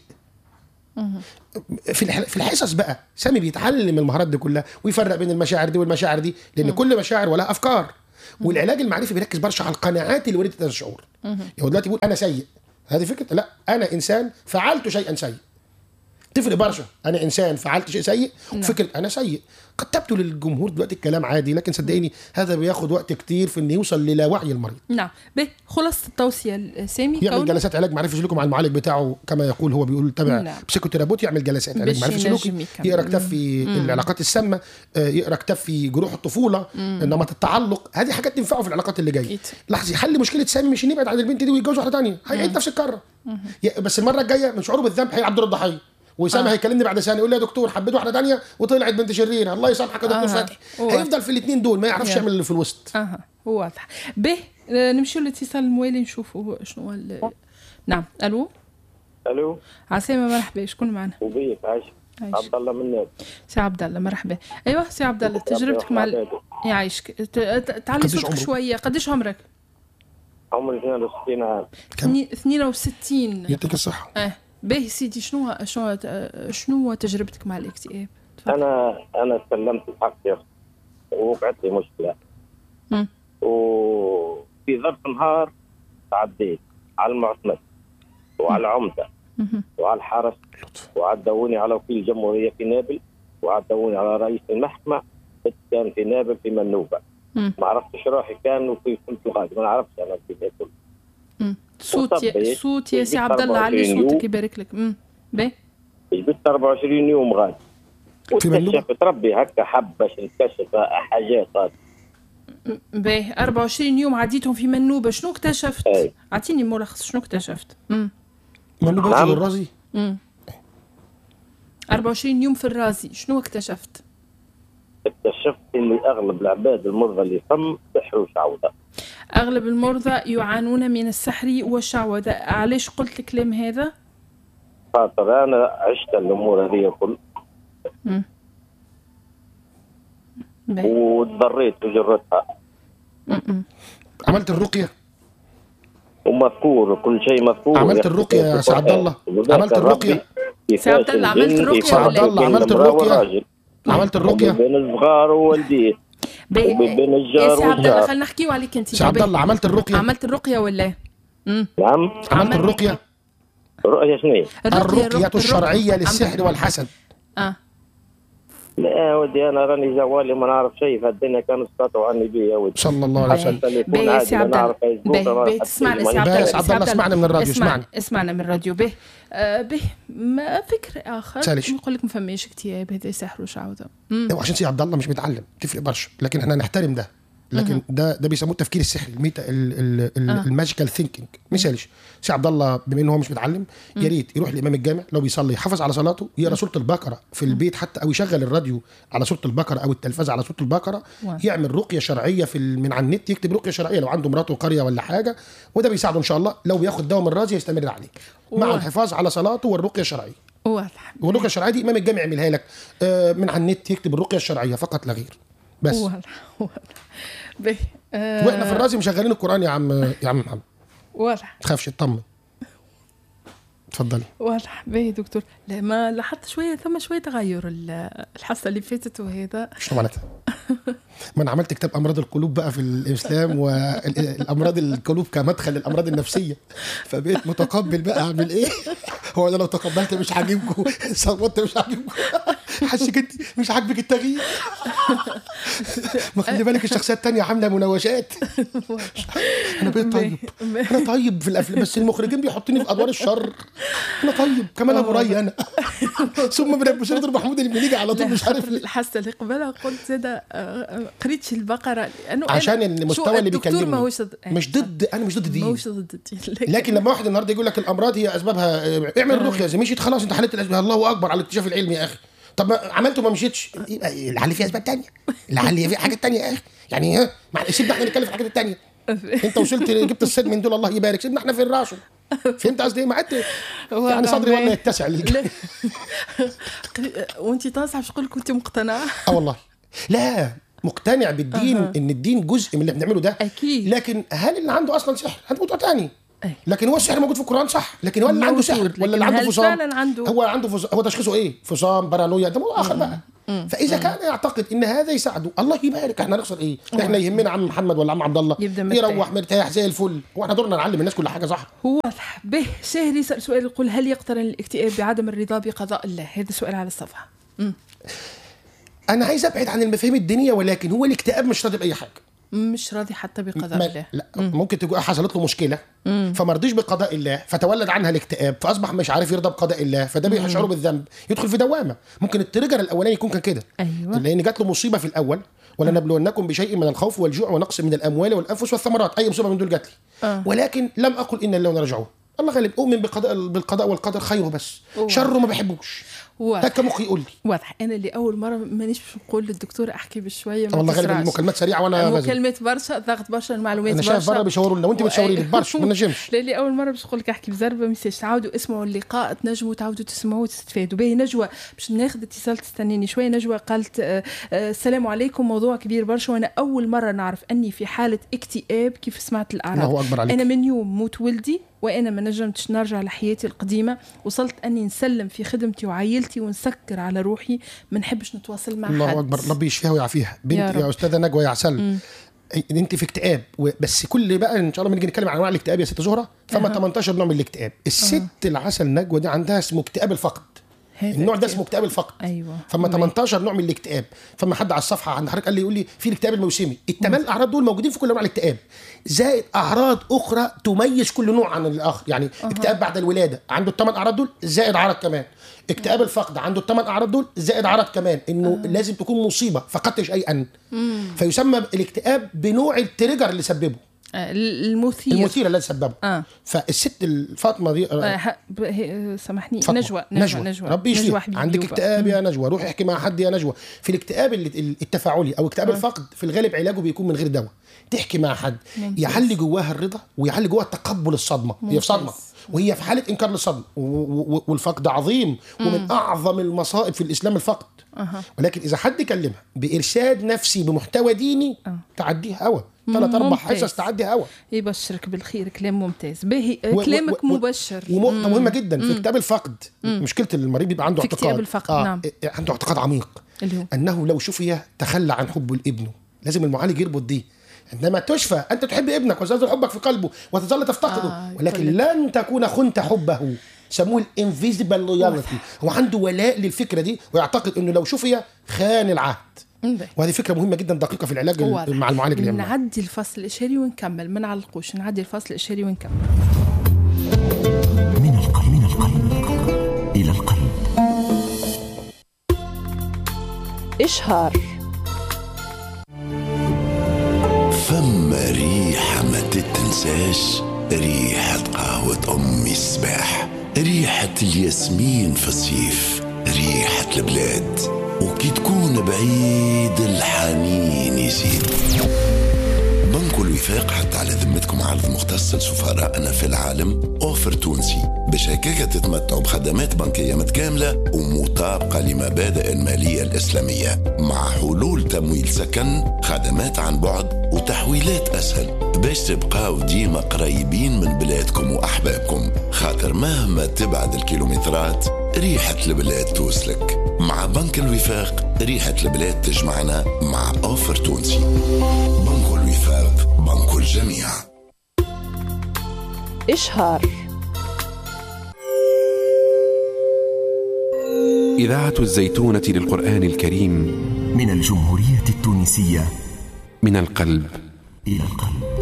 Speaker 3: في الح- في الحصص بقى سامي بيتعلم المهارات دي كلها ويفرق بين المشاعر دي والمشاعر دي لان كل مشاعر ولها افكار والعلاج المعرفي بيركز برشا على القناعات اللي ولدت هذا الشعور يعني هو دلوقتي بيقول انا سيء هذه فكره لا انا انسان فعلت شيئا سيء تفرق برشا انا انسان فعلت شيء سيء وفكره انا سيء قد تبدو للجمهور دلوقتي الكلام عادي لكن صدقيني هذا بياخد وقت كتير في انه يوصل للاوعي المريض
Speaker 2: نعم به خلاصة التوصية سامي
Speaker 3: يعمل
Speaker 2: كون-
Speaker 3: جلسات علاج معرفي سلوكي مع المعالج بتاعه كما يقول هو بيقول تبع
Speaker 2: نعم.
Speaker 3: بسيكوتيرابوت يعمل جلسات علاج
Speaker 2: باش
Speaker 3: معرفي سلوكي
Speaker 2: ينجم يكمل.
Speaker 3: يقرا كتاب في العلاقات السامه آه، يقرا كتاب في جروح الطفوله نمط التعلق هذه حاجات تنفعه في العلاقات اللي جايه
Speaker 2: أكيد.
Speaker 3: لاحظي حل مشكله سامي مش إنه يبعد عن البنت دي ويتجوز واحده ثانيه هيعيد نفس الكره يا- بس المره الجايه من شعوره بالذنب هيلعب دور الضحيه وسامي
Speaker 2: آه.
Speaker 3: هيكلمني بعد سنه يقول لي يا دكتور حبيت واحده ثانيه وطلعت بنت شريره الله يسامحك يا دكتور
Speaker 2: آه.
Speaker 3: فتحي
Speaker 2: هو.
Speaker 3: هيفضل في الاثنين دول ما يعرفش
Speaker 2: يا.
Speaker 3: يعمل اللي في الوسط
Speaker 2: اها واضح به آه، نمشيو للاتصال الموالي نشوفوا شنو هو ال- نعم الو
Speaker 5: الو
Speaker 2: عسامة مرحبا شكون معنا
Speaker 5: وبيك عايش
Speaker 2: عايش.
Speaker 5: عبد الله مناد
Speaker 2: سي عبد الله مرحبا ايوه سي عبد الله تجربتك مع ال... يعيشك ت- ت- تعلي
Speaker 3: قديش
Speaker 2: صوتك
Speaker 3: عمره؟
Speaker 2: شويه قديش عمرك
Speaker 5: عمري 62 عام
Speaker 3: كم؟
Speaker 2: اثني- 62
Speaker 3: يعطيك الصحه
Speaker 2: اه باهي سيدي شنو شنو شنو تجربتك مع الاكتئاب تفضل.
Speaker 5: انا انا سلمت الحق يا اخي ووقعت لي مشكله
Speaker 2: مم.
Speaker 5: وفي ظرف نهار تعديت على المعتمد وعلى العمده
Speaker 2: مهم.
Speaker 5: وعلى الحرس وعدوني على وكيل الجمهوريه في نابل وعدوني على رئيس المحكمه كان في نابل في منوبه
Speaker 2: مم.
Speaker 5: ما عرفتش روحي كان وفي فهمت الغادي ما نعرفش انا في كل
Speaker 2: مم. صوت يا
Speaker 5: وطبيت.
Speaker 2: صوت يا سي
Speaker 5: جبت
Speaker 2: عبد الله علي
Speaker 5: 24
Speaker 2: صوتك
Speaker 5: يوم.
Speaker 2: يبارك لك امم باهي
Speaker 5: جبت 24 يوم غادي
Speaker 3: في منوبة؟
Speaker 5: واكتشفت ربي هكا حب باش نكتشف حاجات هذه
Speaker 2: باهي 24 يوم عديتهم في منوبه شنو اكتشفت؟
Speaker 5: أي.
Speaker 2: اعطيني ملخص شنو اكتشفت؟ امم
Speaker 3: منو
Speaker 5: نعم.
Speaker 3: باخذ الرازي
Speaker 2: امم 24 يوم في الرازي شنو اكتشفت؟
Speaker 5: اكتشفت اللي اغلب العباد المرضى اللي فم سحر وشعوذه
Speaker 2: اغلب المرضى يعانون من السحر والشعوذه علاش قلت الكلام هذا؟
Speaker 5: خاطر انا عشت الامور هذه كل
Speaker 2: باهي
Speaker 5: وتضريت وجرتها
Speaker 2: م-م.
Speaker 3: عملت الرقيه
Speaker 5: ومذكور وكل شيء مذكور
Speaker 3: عملت الرقية يا سي عبد الله؟ عملت الرقية؟
Speaker 2: سي عبد الله، عملت الرقية
Speaker 3: سي عبد الله، عملت الرقية؟ عملت الرقيه
Speaker 5: بين الصغار ووالديه
Speaker 2: باهي
Speaker 5: وبين
Speaker 2: يا
Speaker 5: الجار
Speaker 2: سي عبد الله
Speaker 5: والجار
Speaker 2: خلينا نحكيو عليك انت
Speaker 3: سي عبد الله عملت الرقيه
Speaker 2: عملت الرقيه ولا؟ امم
Speaker 5: نعم
Speaker 3: عملت
Speaker 2: عملت-
Speaker 3: الرقيه
Speaker 5: رؤية شنو
Speaker 3: الرقيه الشرعيه
Speaker 2: عم-
Speaker 3: للسحر والحسد
Speaker 2: اه
Speaker 5: لا يا ودي انا راني زوالي ما نعرف شيء في الدنيا كانوا استطاعوا عني بي يا ودي
Speaker 3: صلى الله عليه وسلم
Speaker 5: حتى التليفون
Speaker 2: باهي يا
Speaker 5: عادي
Speaker 2: سي
Speaker 5: ما
Speaker 2: عبد الله
Speaker 5: نعرف فيسبوك
Speaker 2: باهي
Speaker 5: ما
Speaker 2: باهي
Speaker 5: نعرف
Speaker 2: تسمعني
Speaker 5: حتى
Speaker 2: سي عبد
Speaker 3: باهي يا
Speaker 2: الله
Speaker 3: سي عبد الله،
Speaker 2: سي
Speaker 3: اسمعنا من الراديو،
Speaker 2: اسمع-
Speaker 3: اسمعنا.
Speaker 2: اسمعنا من الراديو به آه به ما فكر اخر
Speaker 3: سالش.
Speaker 2: يقول لك ما فماش اكتئاب هذا سحر وشعوذه امم
Speaker 3: هو عشان سي عبد الله مش متعلم تفرق برشا لكن احنا نحترم ده لكن ده ده بيسموه التفكير السحري الميتا ال- ال- ال-
Speaker 2: آه.
Speaker 3: الماجيكال ثينكينج مثالش سي عبد الله بما انه هو مش متعلم يا ريت يروح لامام الجامع لو بيصلي يحافظ على صلاته يقرا سوره البقره في البيت حتى او يشغل الراديو على سوره البقره او التلفاز على سوره البقره
Speaker 2: واو.
Speaker 3: يعمل رقيه شرعيه في ال- من على النت يكتب رقيه شرعيه لو عنده مراته قريه ولا حاجه وده بيساعده ان شاء الله لو بياخد دواء من الرازي يستمر عليه مع
Speaker 2: واو.
Speaker 3: الحفاظ على صلاته والرقيه الشرعيه
Speaker 2: واضح
Speaker 3: والرقيه الشرعيه دي امام الجامع يعملها لك آه، من على النت يكتب الرقيه الشرعيه فقط لا غير بس
Speaker 2: واضح واضح به آه
Speaker 3: واحنا في الرازي مشغلين القران يا عم يا عم محمد
Speaker 2: واضح
Speaker 3: ما تخافش اطمن اتفضلي
Speaker 2: واضح باهي دكتور لا ما لاحظت شويه ثم شويه تغير ال- الحصه اللي فاتت وهذا
Speaker 3: شنو معناتها؟ ما انا عملت كتاب امراض القلوب بقى في الاسلام والامراض القلوب كمدخل للامراض النفسيه فبقيت متقبل بقى اعمل ايه؟ هو انا لو تقبلت مش عاجبكم صوتت مش عاجبكم حاسك انت مش عاجبك التغيير ما خلي بالك الشخصيه التانية عامله مناوشات انا بقيت طيب انا طيب في الافلام بس المخرجين بيحطوني في ادوار الشر انا طيب كمان ابو ري انا ثم من ابو سيد محمود المليجي على طول مش عارف ليه
Speaker 2: الحاسه اللي قبلها قلت زاد قريتش البقره لانه أنا-
Speaker 3: عشان
Speaker 2: شو
Speaker 3: المستوى اللي
Speaker 2: الدكتور
Speaker 3: بيكلمني
Speaker 2: ماهوش ضد
Speaker 3: مش ضد انا مش ضد الدين
Speaker 2: ماهوش ضد الدين
Speaker 3: لكن لما واحد النهارده يقول لك الامراض هي اسبابها آه، اعمل رقيه زي مشيت خلاص انت حللت الاسباب الله اكبر على الاكتشاف العلمي يا اخي طب ما عملته ما مشيتش يبقى لعل في اسباب تانية لعل في حاجات تانية يا اخي يعني ها مع- سيبنا احنا نتكلم في الحاجات التانية انت وصلت جبت الصيد من دول الله يبارك سيبنا احنا في الراشو فهمت قصدي ايه ما عدت يعني صدري والله يتسع للكلام.
Speaker 2: وانت تنصح باش تقول كنت مقتنعه
Speaker 3: اه والله لا مقتنع بالدين
Speaker 2: أها.
Speaker 3: ان الدين جزء من اللي بنعمله ده
Speaker 2: أكيد.
Speaker 3: لكن هل اللي عنده اصلا سحر عنده موضوع تاني
Speaker 2: أي.
Speaker 3: لكن هو السحر موجود في القران صح لكن هو اللي عنده
Speaker 2: موجود،
Speaker 3: سحر
Speaker 2: لكن
Speaker 3: ولا اللي عنده
Speaker 2: هل
Speaker 3: فصام
Speaker 2: فعلاً عنده؟
Speaker 3: هو عنده فصام هو تشخيصه ايه فصام بارانويا ده موضوع اخر بقى فاذا كان يعتقد ان هذا يساعده الله يبارك احنا هنخسر ايه احنا يهمنا عم محمد ولا عم عبد الله
Speaker 2: يبدأ مرتاح.
Speaker 3: يروح مرتاح زي الفل واحنا دورنا نعلم الناس كل حاجه صح
Speaker 2: هو واضح به شاهر يسأل سؤال يقول هل يقترن الاكتئاب بعدم الرضا بقضاء الله هذا سؤال على الصفحة
Speaker 3: انا عايز ابعد عن المفاهيم الدينيه ولكن هو الاكتئاب مش راضي باي حاجه
Speaker 2: مش راضي حتى بقضاء
Speaker 3: ما
Speaker 2: الله
Speaker 3: لا ممكن تكون حصلت له مشكله فما رضيش بقضاء الله فتولد عنها الاكتئاب فاصبح مش عارف يرضى بقضاء الله فده بيشعره بالذنب يدخل في دوامه ممكن التريجر الاولاني يكون كان كده
Speaker 2: أيوة.
Speaker 3: لان جات له مصيبه في الاول ولنبلونكم بشيء من الخوف والجوع ونقص من الاموال والانفس والثمرات اي مصيبه من دول جات لي
Speaker 2: آه.
Speaker 3: ولكن لم اقل ان الله نرجعون الله غالب اؤمن بقضاء بالقضاء والقدر خيره بس
Speaker 2: أوه.
Speaker 3: شره ما بحبوش
Speaker 2: واضح
Speaker 3: هكا مخي يقول لي
Speaker 2: واضح انا اللي اول مره مانيش باش نقول للدكتور احكي بشويه ما
Speaker 3: والله غالب
Speaker 2: تسرعش.
Speaker 3: المكالمات سريعه وانا غازل
Speaker 2: مكالمات برشا ضغط برشا المعلومات
Speaker 3: انا
Speaker 2: برشا
Speaker 3: شايف بره بيشاوروا لنا وانت بتشاوري لي برشا ما نجمش
Speaker 2: للي اول مره باش نقول لك احكي بزربه ميساج تعاودوا اسمعوا اللقاء تنجموا تعاودوا تسمعوا وتستفادوا باهي نجوى باش ناخذ اتصال تستنيني شويه نجوى قالت آه، آه، السلام عليكم موضوع كبير برشا وانا اول مره نعرف اني في حاله اكتئاب كيف سمعت الاعراض
Speaker 3: الله أكبر عليك.
Speaker 2: انا من يوم موت ولدي وانا ما نجمتش نرجع لحياتي القديمه وصلت اني نسلم في خدمتي وعائلتي ونسكر على روحي ما نحبش نتواصل مع حد
Speaker 3: الله اكبر ربي يشفيها ويعافيها بنت
Speaker 2: يا
Speaker 3: يا,
Speaker 2: رب.
Speaker 3: استاذه نجوى يا عسل انت في اكتئاب و- بس كل بقى ان شاء الله بنيجي نتكلم عن انواع الاكتئاب يا ست زهره فما 18 نوع من الاكتئاب الست العسل نجوى دي عندها اسمه اكتئاب الفقد
Speaker 2: هذا
Speaker 3: النوع ده
Speaker 2: اكتئاب.
Speaker 3: اسمه اكتئاب الفقد
Speaker 2: أيوة.
Speaker 3: فما
Speaker 2: مم.
Speaker 3: 18 نوع من الاكتئاب فما حد على الصفحه عند حضرتك قال لي يقول لي في الاكتئاب الموسمي الثمان اعراض دول موجودين في كل انواع الاكتئاب زائد اعراض اخرى تميز كل نوع عن الاخر يعني اكتئاب بعد الولاده عنده الثمان اعراض دول زائد عرض كمان اكتئاب الفقد عنده الثمان اعراض دول زائد عرض كمان انه لازم تكون مصيبه فقدت شيئا فيسمى الاكتئاب بنوع التريجر اللي سببه
Speaker 2: آه، المثير
Speaker 3: المثير الذي سببه
Speaker 2: آه.
Speaker 3: فالست الفاطمه دي
Speaker 2: آه، ه- ب- هي- سامحني
Speaker 3: فاطمة.
Speaker 2: نجوى نجوى نجوى
Speaker 3: ربي
Speaker 2: نجوى
Speaker 3: يشفيك
Speaker 2: حبيبي
Speaker 3: عندك
Speaker 2: يوبا.
Speaker 3: اكتئاب يا نجوى روحي احكي مع حد يا نجوى في الاكتئاب اللي- التفاعلي او اكتئاب الفقد في الغالب علاجه بيكون من غير دواء تحكي مع حد
Speaker 2: ممتاز.
Speaker 3: يعلي جواها الرضا ويعلي جواها تقبل الصدمه هي في صدمه
Speaker 2: ممتاز.
Speaker 3: وهي في حاله انكار للصدمه و- و- والفقد عظيم ومن اعظم المصائب في الاسلام الفقد ولكن اذا حد كلمها بارشاد نفسي بمحتوى ديني تعديه هوا ثلاث اربع
Speaker 2: ممتاز.
Speaker 3: حصص تعدي هوا
Speaker 2: يبشرك بالخير كلام ممتاز باهي
Speaker 3: و- و-
Speaker 2: كلامك
Speaker 3: و- و-
Speaker 2: مبشر
Speaker 3: ونقطة مهمة جدا في كتاب الفقد مشكلة المريض بيبقى عنده
Speaker 2: في
Speaker 3: اعتقاد
Speaker 2: اكتئاب الفقد، نعم.
Speaker 3: إيه، عنده اعتقاد عميق
Speaker 2: اللي هو
Speaker 3: أنه لو شفي تخلى عن حبه لابنه لازم المعالج يربط دي عندما تشفى أنت تحب ابنك وتزال حبك في قلبه وتظل تفتقده
Speaker 2: آه،
Speaker 3: ولكن
Speaker 2: يقول
Speaker 3: لن تكون خنت حبه سموه الانفيزبل لويالتي هو عنده ولاء للفكرة دي ويعتقد أنه لو شفي خان العهد
Speaker 2: باهي.
Speaker 3: وهذه فكرة مهمة جدا دقيقة في العلاج
Speaker 2: واضح.
Speaker 3: مع المعالج اللي يعملها.
Speaker 2: نعدي الفصل الاشاري ونكمل ما نعلقوش نعدي الفصل الاشاري ونكمل
Speaker 6: من القلب من القلب إلى القلب
Speaker 7: إشهار
Speaker 6: فما ريحة ما تتنساش ريحة قهوة أمي الصباح ريحة الياسمين في الصيف ريحة البلاد وكي تكون بعيد الحنين يزيد بنك الوفاق حتى على ذمتكم عرض مختص لسفرائنا في العالم اوفر تونسي باش هكاك تتمتعوا بخدمات بنكيه متكامله ومطابقه لمبادئ الماليه الاسلاميه مع حلول تمويل سكن خدمات عن بعد وتحويلات اسهل باش تبقاو ديما قريبين من بلادكم واحبابكم خاطر مهما تبعد الكيلومترات ريحه البلاد توصلك مع بنك الوفاق ريحه البلاد تجمعنا مع اوفر تونسي بنك الوفاق بنك الجميع
Speaker 7: إشهار
Speaker 8: إذاعة الزيتونة للقرآن الكريم
Speaker 6: من الجمهورية التونسية
Speaker 8: من القلب
Speaker 6: إلى القلب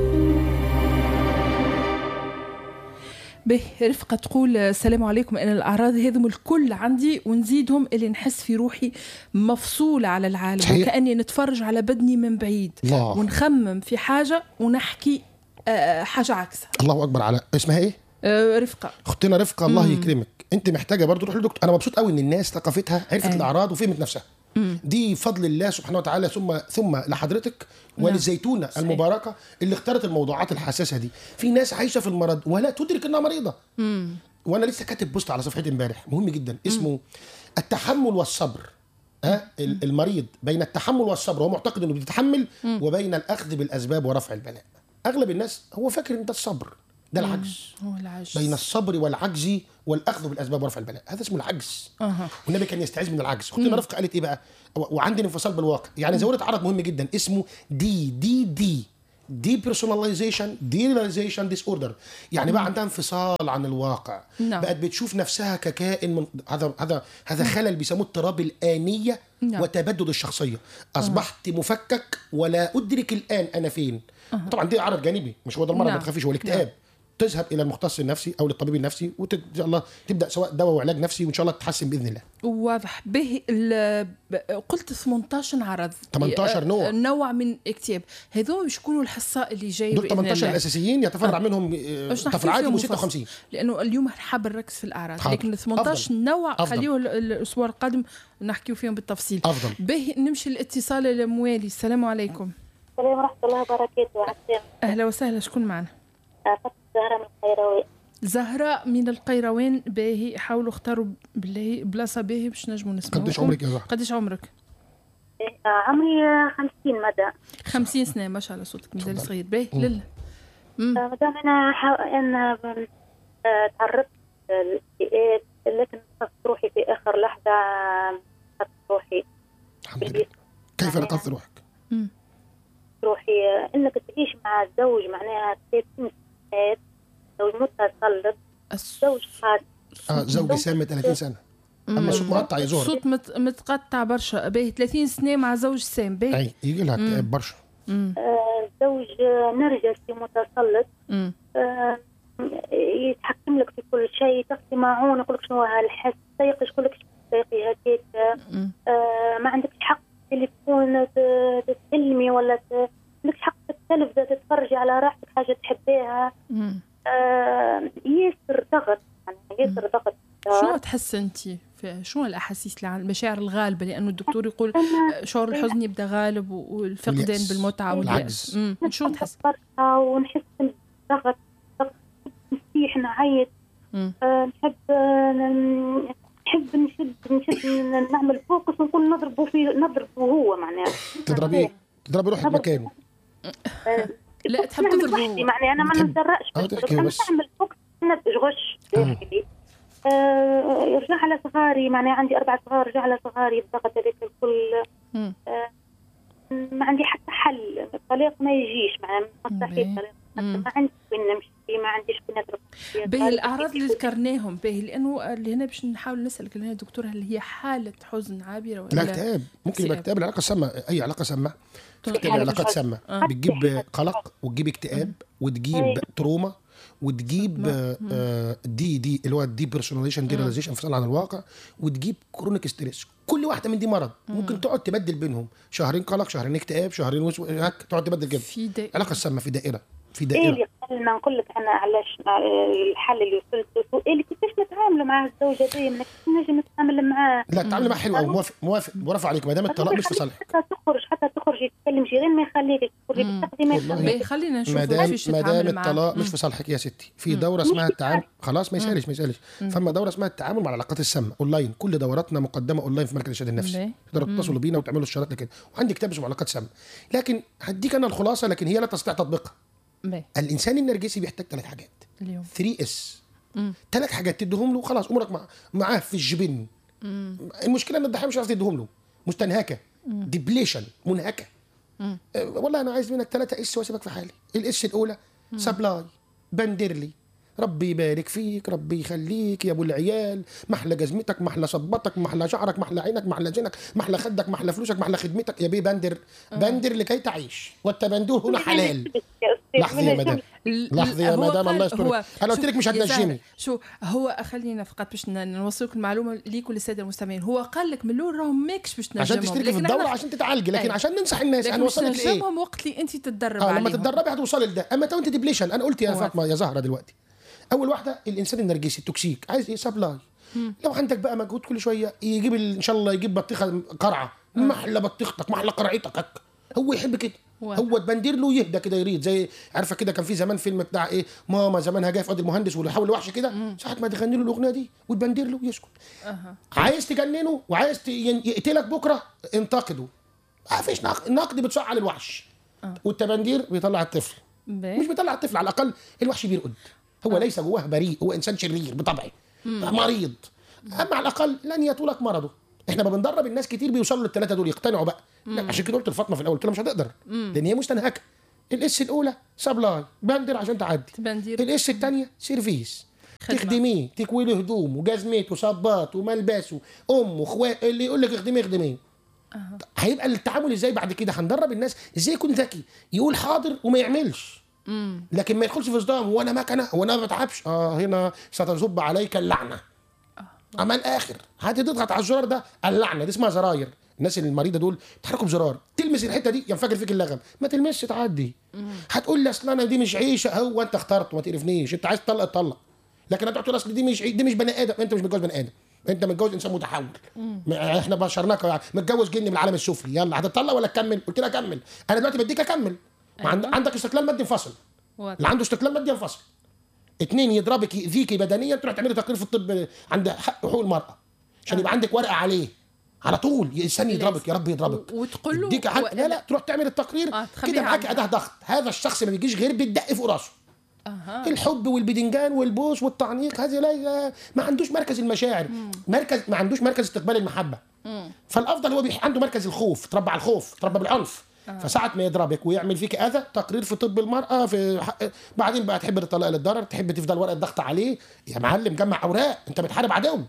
Speaker 2: به رفقة تقول السلام عليكم أنا الأعراض هذم الكل عندي ونزيدهم اللي نحس في روحي مفصولة على العالم
Speaker 3: صحيح.
Speaker 2: وكأني نتفرج على بدني من بعيد
Speaker 3: الله.
Speaker 2: ونخمم في حاجة ونحكي آه، حاجة عكسها
Speaker 3: الله أكبر على اسمها إيه؟
Speaker 2: آه، رفقة
Speaker 3: اختنا رفقه الله يكرمك انت محتاجه برضو تروح لدكتور انا مبسوط قوي ان الناس ثقافتها عرفت
Speaker 2: أيوة.
Speaker 3: الاعراض وفهمت نفسها دي فضل الله سبحانه وتعالى ثم ثم لحضرتك وللزيتونه المباركه اللي اختارت الموضوعات الحساسه دي في ناس عايشه في المرض ولا تدرك انها مريضه وانا لسه كاتب بوست على صفحتي امبارح مهم جدا اسمه التحمل والصبر ها ال- المريض بين التحمل والصبر هو معتقد انه بيتحمل وبين الاخذ بالاسباب ورفع البلاء اغلب الناس هو فاكر ان ده الصبر ده العجز
Speaker 2: هو العجز
Speaker 3: بين الصبر والعجز والاخذ بالاسباب ورفع البلاء هذا اسمه العجز
Speaker 2: اها
Speaker 3: والنبي كان يستعيذ من العجز اختنا رفقه قالت ايه بقى و- وعندي انفصال بالواقع يعني زودت عرض مهم جدا اسمه دي دي دي دي بيرسوناليزيشن دي ريلايزيشن ديس اوردر يعني بقى عندها انفصال عن الواقع
Speaker 2: نعم.
Speaker 3: بقت بتشوف نفسها ككائن من هذا هذا هذا خلل بيسموه اضطراب الانيه
Speaker 2: نعم.
Speaker 3: وتبدد الشخصيه اصبحت مفكك ولا ادرك الان انا فين طبعا دي عرض جانبي مش هو ده المرض
Speaker 2: نعم.
Speaker 3: ما تخافيش هو الاكتئاب تذهب الى المختص النفسي او للطبيب النفسي وان شاء الله تبدا سواء دواء وعلاج نفسي وان شاء الله تتحسن باذن الله
Speaker 2: واضح به ال- ب- قلت 18 عرض
Speaker 3: 18 نوع.
Speaker 2: آه، نوع من اكتئاب هذول مش يكونوا الحصه اللي جاي
Speaker 3: دول
Speaker 2: بإذن
Speaker 3: 18
Speaker 2: الله.
Speaker 3: الاساسيين يتفرع منهم آه،
Speaker 2: باش نحكي
Speaker 3: تفرعات
Speaker 2: فيهم
Speaker 3: و
Speaker 2: مفصل.
Speaker 3: 56
Speaker 2: لانه اليوم حاب نركز في الاعراض
Speaker 3: حاضر.
Speaker 2: لكن ال 18
Speaker 3: أفضل.
Speaker 2: نوع
Speaker 3: أفضل.
Speaker 2: خليه ال- الاسبوع القادم نحكيو فيهم بالتفصيل
Speaker 3: افضل
Speaker 2: به نمشي الاتصال الموالي السلام عليكم
Speaker 9: السلام ورحمة الله وبركاته عسلامة
Speaker 2: اهلا وسهلا شكون معنا
Speaker 9: فتح زهرة من القيروي
Speaker 2: زهراء من القيروان باهي حاولوا اختاروا بالله بلاصه باهي باش نجموا نسمعوا
Speaker 3: قديش عمرك يا زهر
Speaker 2: قديش عمرك
Speaker 9: آه، عمري خمسين مدى
Speaker 2: 50 سنه ما شاء الله صوتك مازال
Speaker 3: تفضل.
Speaker 2: صغير باهي
Speaker 3: مم.
Speaker 2: لله مم.
Speaker 9: آه، مدام أنا حا... أنا ب- آه، تعرضت للاكتئاب لكن نقصت روحي في آخر لحظة نقصت روحي
Speaker 3: الحمد لله
Speaker 9: بالبيت
Speaker 3: كيف نقصت روحك؟
Speaker 9: روحي آه، إنك تعيش مع الزوج معناها 30 سنة زوج متسلط
Speaker 2: الص-
Speaker 9: زوج قاسي
Speaker 3: اه زوجي سامي 30 سنه اما الصوت مقطع يا زهر
Speaker 2: الصوت مت... متقطع برشا باهي 30 سنه مع زوج سام باهي
Speaker 3: اي يجي لها اكتئاب برشا
Speaker 2: مم.
Speaker 9: آه، زوج آه، نرجسي متسلط
Speaker 2: مم.
Speaker 9: آه، يتحكم لك في كل شيء تغطي معون يقول لك شنو هالحس تيقش يقول لك تيقي هكاك
Speaker 2: مم.
Speaker 9: آه، ما عندكش حق تليفون ت- تتكلمي ولا ت- ما عندكش حق تتلف تتفرجي على راحتك حاجه تحبيها
Speaker 2: مم.
Speaker 9: آه، ياسر ضغط يعني ياسر ضغط
Speaker 2: شنو تحس انت في شنو الاحاسيس اللي عن- المشاعر الغالبه لانه الدكتور يقول
Speaker 9: أنا
Speaker 2: شعور الحزن يبدا غالب و- والفقدان
Speaker 3: اليأس.
Speaker 2: بالمتعه واليأس
Speaker 3: العجز.
Speaker 2: مم. شنو تحس
Speaker 9: برشا ونحس بالضغط ضغط نصيح نعيط
Speaker 2: مم.
Speaker 9: آه، نحب آه، ن- نحب نشد نشد ن- نعمل فوكس ونكون نضربه في نضربه هو معناها
Speaker 3: تضربي تضربي روحك مكانه
Speaker 2: لا تحب
Speaker 9: نعمل
Speaker 2: تضربه
Speaker 9: وحدي معناها انا ما
Speaker 3: تحب-
Speaker 9: نتجرأش
Speaker 3: آه، تحكي
Speaker 9: انا
Speaker 3: بس.
Speaker 9: نعمل فوكس نغش داخلي آه، يرجع على صغاري معناها عندي اربع صغار رجع على صغاري الضغط هذاك الكل
Speaker 2: مم.
Speaker 9: آه، ما عندي حتى حل الطلاق ما يجيش معناها مستحيل
Speaker 2: باهي.
Speaker 9: الطلاق
Speaker 2: مم.
Speaker 9: ما عندي وين نمشي ما عنديش وين نضرب
Speaker 2: باهي الاعراض اللي ذكرناهم باهي لانه اللي هنا باش نحاول نسالك هنا دكتور هل هي حاله حزن عابره ولا
Speaker 3: لا اكتئاب ممكن يبقى
Speaker 2: اكتئاب.
Speaker 3: اكتئاب العلاقه السامه اي علاقه سامه تكتب
Speaker 2: حالة
Speaker 3: علاقات
Speaker 9: مش
Speaker 3: سامه
Speaker 2: آه.
Speaker 3: بتجيب قلق وتجيب اكتئاب وتجيب
Speaker 9: أيوة.
Speaker 3: تروما وتجيب آه، آه، دي دي اللي هو دي بيرسوناليزيشن دي ريلايزيشن انفصال عن الواقع وتجيب كرونيك ستريس كل واحده من دي مرض ممكن تقعد تبدل بينهم شهرين قلق شهرين اكتئاب شهرين وسو... هك تقعد تبدل كده
Speaker 2: في دائرة
Speaker 3: علاقه سامه في دائره في
Speaker 9: ايه
Speaker 3: دائره
Speaker 9: اللي قبل ما نقول لك انا علاش آه، الحل اللي وصلت له إيه اللي كيفاش نتعاملوا مع الزوجه دي من نجم نتعامل معاه
Speaker 3: لا التعامل معاه حلو قوي موافق موافق برافو عليك ما دام الطلاق مش في صالحك
Speaker 9: حتى تخرج حتى تخرج تتكلم شي غير ما يخليك تخرجي تاخذي ما
Speaker 3: والله.
Speaker 2: باهي خلينا نشوف
Speaker 3: ما دام
Speaker 2: كيفاش
Speaker 3: ما دام
Speaker 2: نتعامل معاه
Speaker 3: الطلاق مش
Speaker 2: مم.
Speaker 3: في صالحك يا ستي في دوره اسمها التعامل خلاص ما يسالش ما يسالش فما دوره اسمها التعامل مع العلاقات السامه اونلاين كل دوراتنا مقدمه اونلاين في مركز الارشاد النفسي
Speaker 2: ليه؟
Speaker 3: تقدروا تتصلوا بينا وتعملوا استشارات كده وعندي كتاب اسمه علاقات سامه لكن هديك انا الخلاصه لكن هي لا تستطيع تطبيقها
Speaker 2: باهي
Speaker 3: الانسان النرجسي بيحتاج ثلاث حاجات
Speaker 2: اليوم
Speaker 3: 3 اس
Speaker 2: مم.
Speaker 3: ثلاث حاجات تديهم له خلاص امورك مع... معاه في الجبن المشكله ان الضحيه مش عارف تديهم له مستنهكه ديبليشن منهكه أه والله انا عايز منك ثلاثه اس واسيبك في حالي الاس الاولى سبلاي بندرلي ربي يبارك فيك ربي يخليك يا ابو العيال محلى جزمتك محلى صبتك محلى شعرك محلى عينك محلى زينك محلى خدك محلى فلوسك محلى خدمتك يا بيه بندر بندر لكي تعيش والتبندور هنا حلال لحظه يا مدام لحظه يا
Speaker 2: هو
Speaker 3: مدام
Speaker 2: قال-
Speaker 3: الله يسترك
Speaker 2: هو-
Speaker 3: انا قلت
Speaker 2: شو-
Speaker 3: لك مش
Speaker 2: يا زهرة،
Speaker 3: هتنجمي
Speaker 2: شو هو خلينا فقط باش ن- نوصلك المعلومه ليك وللساده المستمعين هو قال لك من الاول راهم ماكش باش تنجمهم
Speaker 3: عشان تشتركي في
Speaker 2: لكن
Speaker 3: الدوره
Speaker 2: إحنا-
Speaker 3: عشان تتعالجي لكن
Speaker 2: أيوة.
Speaker 3: عشان ننصح الناس
Speaker 2: لكن
Speaker 3: انا
Speaker 2: مش
Speaker 3: وصلت لايه
Speaker 2: تنجمهم وقت اللي انت تتدرب
Speaker 3: اه لما
Speaker 2: عليهم
Speaker 3: تتدربي هتوصلي لده اما تو انت ديبليشن انا قلت يا
Speaker 2: واضح.
Speaker 3: فاطمه يا زهره دلوقتي اول واحده الانسان النرجسي التوكسيك عايز ايه سبلاي لو عندك بقى مجهود كل شويه يجيب ال- ان شاء الله يجيب بطيخه قرعه محلى بطيختك محلى قرعتك هك. هو يحب كده
Speaker 2: واضح.
Speaker 3: هو تبندر له يهدى كده يريد زي عارفه كده كان في زمان فيلم بتاع ايه ماما زمانها جايه في قاضي المهندس واللي حاول وحش كده ساعه ما تغني له الاغنيه دي وتبندر له يسكت
Speaker 2: اها
Speaker 3: عايز تجننه وعايز ت- ين- يقتلك بكره انتقده ما فيش نق- النقد بتصعل الوحش والتبندير بيطلع الطفل مش
Speaker 2: باهي
Speaker 3: بيطلع الطفل على الاقل الوحش بيرقد هو ليس جواه بريء هو انسان شرير بطبعه مريض اما على الاقل لن يطولك مرضه احنا ما بندرب الناس كتير بيوصلوا للثلاثه دول يقتنعوا بقى لا عشان كده قلت لفاطمه في الاول قلت لها مش هتقدر لان هي مستنهكه الاس الاولى سبلاي بندر عشان تعدي
Speaker 2: تبندير.
Speaker 3: الاس الثانيه سيرفيس
Speaker 2: خدمة.
Speaker 3: تخدميه تكوي له هدوم وجزمته وصباط وملبسه امه اخوات اللي يقول لك اخدميه اخدميه هيبقى التعامل ازاي بعد كده هندرب الناس ازاي يكون ذكي يقول حاضر وما يعملش لكن ما يدخلش في صدام وانا مكنه وانا ما بتعبش اه هنا ستصب عليك اللعنه اما الاخر هتضغط على الزرار ده اللعنه دي اسمها زراير الناس المريضه دول تحركوا بزرار تلمس الحته دي ينفجر فيك اللغم ما تلمسش تعدي هتقول لي اصل انا دي مش عيشه هو انت اخترت ما تقرفنيش انت عايز تطلق طلق لكن انت تقول اصل دي مش عي- دي مش بني ادم انت مش متجوز بني ادم انت متجوز انسان متحول ما- احنا بشرناك يعني متجوز جن من العالم السفلي يلا هتطلق ولا تكمل قلت لها كمل انا دلوقتي بديك اكمل ما عند- عندك استقلال مادي انفصل
Speaker 2: واضح
Speaker 3: اللي عنده استقلال مادي ينفصل اتنين يضربك يأذيكي بدنيا تروح تعملي تقرير في الطب عند حق حقوق المرأة عشان يبقى عندك ورقة عليه على طول انسان يضربك يا رب يضربك
Speaker 2: و- وتقول له
Speaker 3: يديك حق
Speaker 2: و-
Speaker 3: لا لا تروح تعمل التقرير
Speaker 2: آه، تخبيه
Speaker 3: كده معاك
Speaker 2: عنه.
Speaker 3: اداه ضغط هذا الشخص ما بيجيش غير بالدق فوق راسه
Speaker 2: اها
Speaker 3: الحب والبدنجان والبوس والتعنيق هذه لا ما عندوش مركز المشاعر مركز ما عندوش مركز استقبال المحبه فالافضل هو بيح... عنده مركز الخوف تربى على الخوف تربى بالعنف فساعة ما يضربك ويعمل فيك اذى تقرير في طب المراه في حق... بعدين بقى تحب الطلاق للضرر تحب تفضل ورقه ضغط عليه يا معلم جمع اوراق انت بتحارب عدو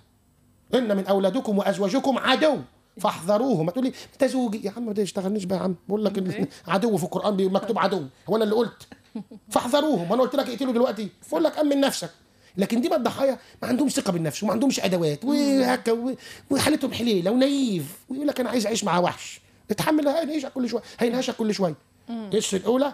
Speaker 3: ان من اولادكم وازواجكم عدو فاحذروه ما تقول لي ده زوجي يا عم ما تشتغلنيش بقى يا عم بقول لك ال- عدو في القران بي- مكتوب عدو هو انا اللي قلت فاحذروهم وانا قلت لك اقتله دلوقتي بقول لك امن نفسك لكن دي بقى الضحايا ما عندهمش ثقه بالنفس وما عندهمش ادوات وهكا و- وحالتهم حليله ونايف ويقول لك انا عايز اعيش مع وحش اتحمل هينهشك كل شويه هينهشك كل شويه القصه الاولى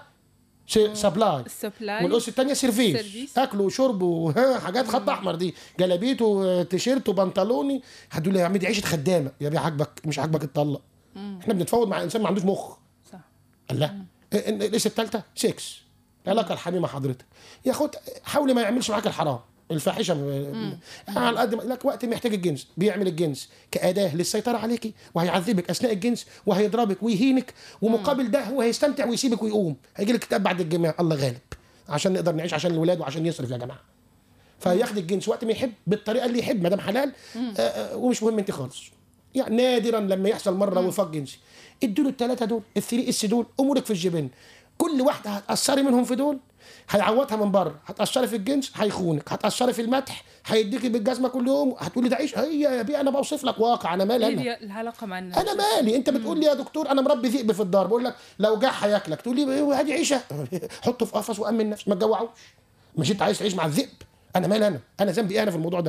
Speaker 3: سبلاي
Speaker 2: السبلاي
Speaker 3: والقصه الثانيه سيرفيس
Speaker 2: سيرفيس.
Speaker 3: اكل وشرب وها حاجات خط احمر دي جلابيت وتيشيرت وبنطلوني هتقول لي يا عم دي عيشه خدامه يا بيه عاجبك مش عاجبك اتطلق احنا بنتفاوض مع انسان ما عندوش مخ
Speaker 2: صح
Speaker 3: الله القصه الثالثه 6 العلاقه الحميمه حضرتك يا خد حاولي ما يعملش معاك الحرام الفاحشه م- على قد ما لك وقت محتاج الجنس بيعمل الجنس كاداه للسيطره عليكي وهيعذبك اثناء الجنس وهيضربك ويهينك ومقابل ده هو هيستمتع ويسيبك ويقوم هيجي لك كتاب بعد الجماع الله غالب عشان نقدر نعيش عشان الولاد وعشان يصرف يا جماعه فياخد الجنس وقت ما يحب بالطريقه اللي يحب ما دام حلال آه، آه، ومش مهم انت خالص يعني نادرا لما يحصل مره وفاق جنسي ادوا له الثلاثه دول الثري اس دول امورك في الجبن كل واحده هتاثري منهم في دول هيعوضها من بره هتاثري في الجنس هيخونك هتاثري في المدح هيديكي بالجزمه كل يوم هتقولي ده عيش هي يا بيه انا بوصف لك واقع انا مالي انا
Speaker 2: هي العلاقه مع الناس
Speaker 3: انا مالي انت بتقول لي يا دكتور انا مربي ذئب في الدار بقول لك لو جاع هياكلك تقول لي إيه، هذه عيشه حطه في قفص وامن نفسك ما تجوعوش مش انت عايز تعيش مع الذئب انا مالي انا انا ذنبي إيه انا في الموضوع ده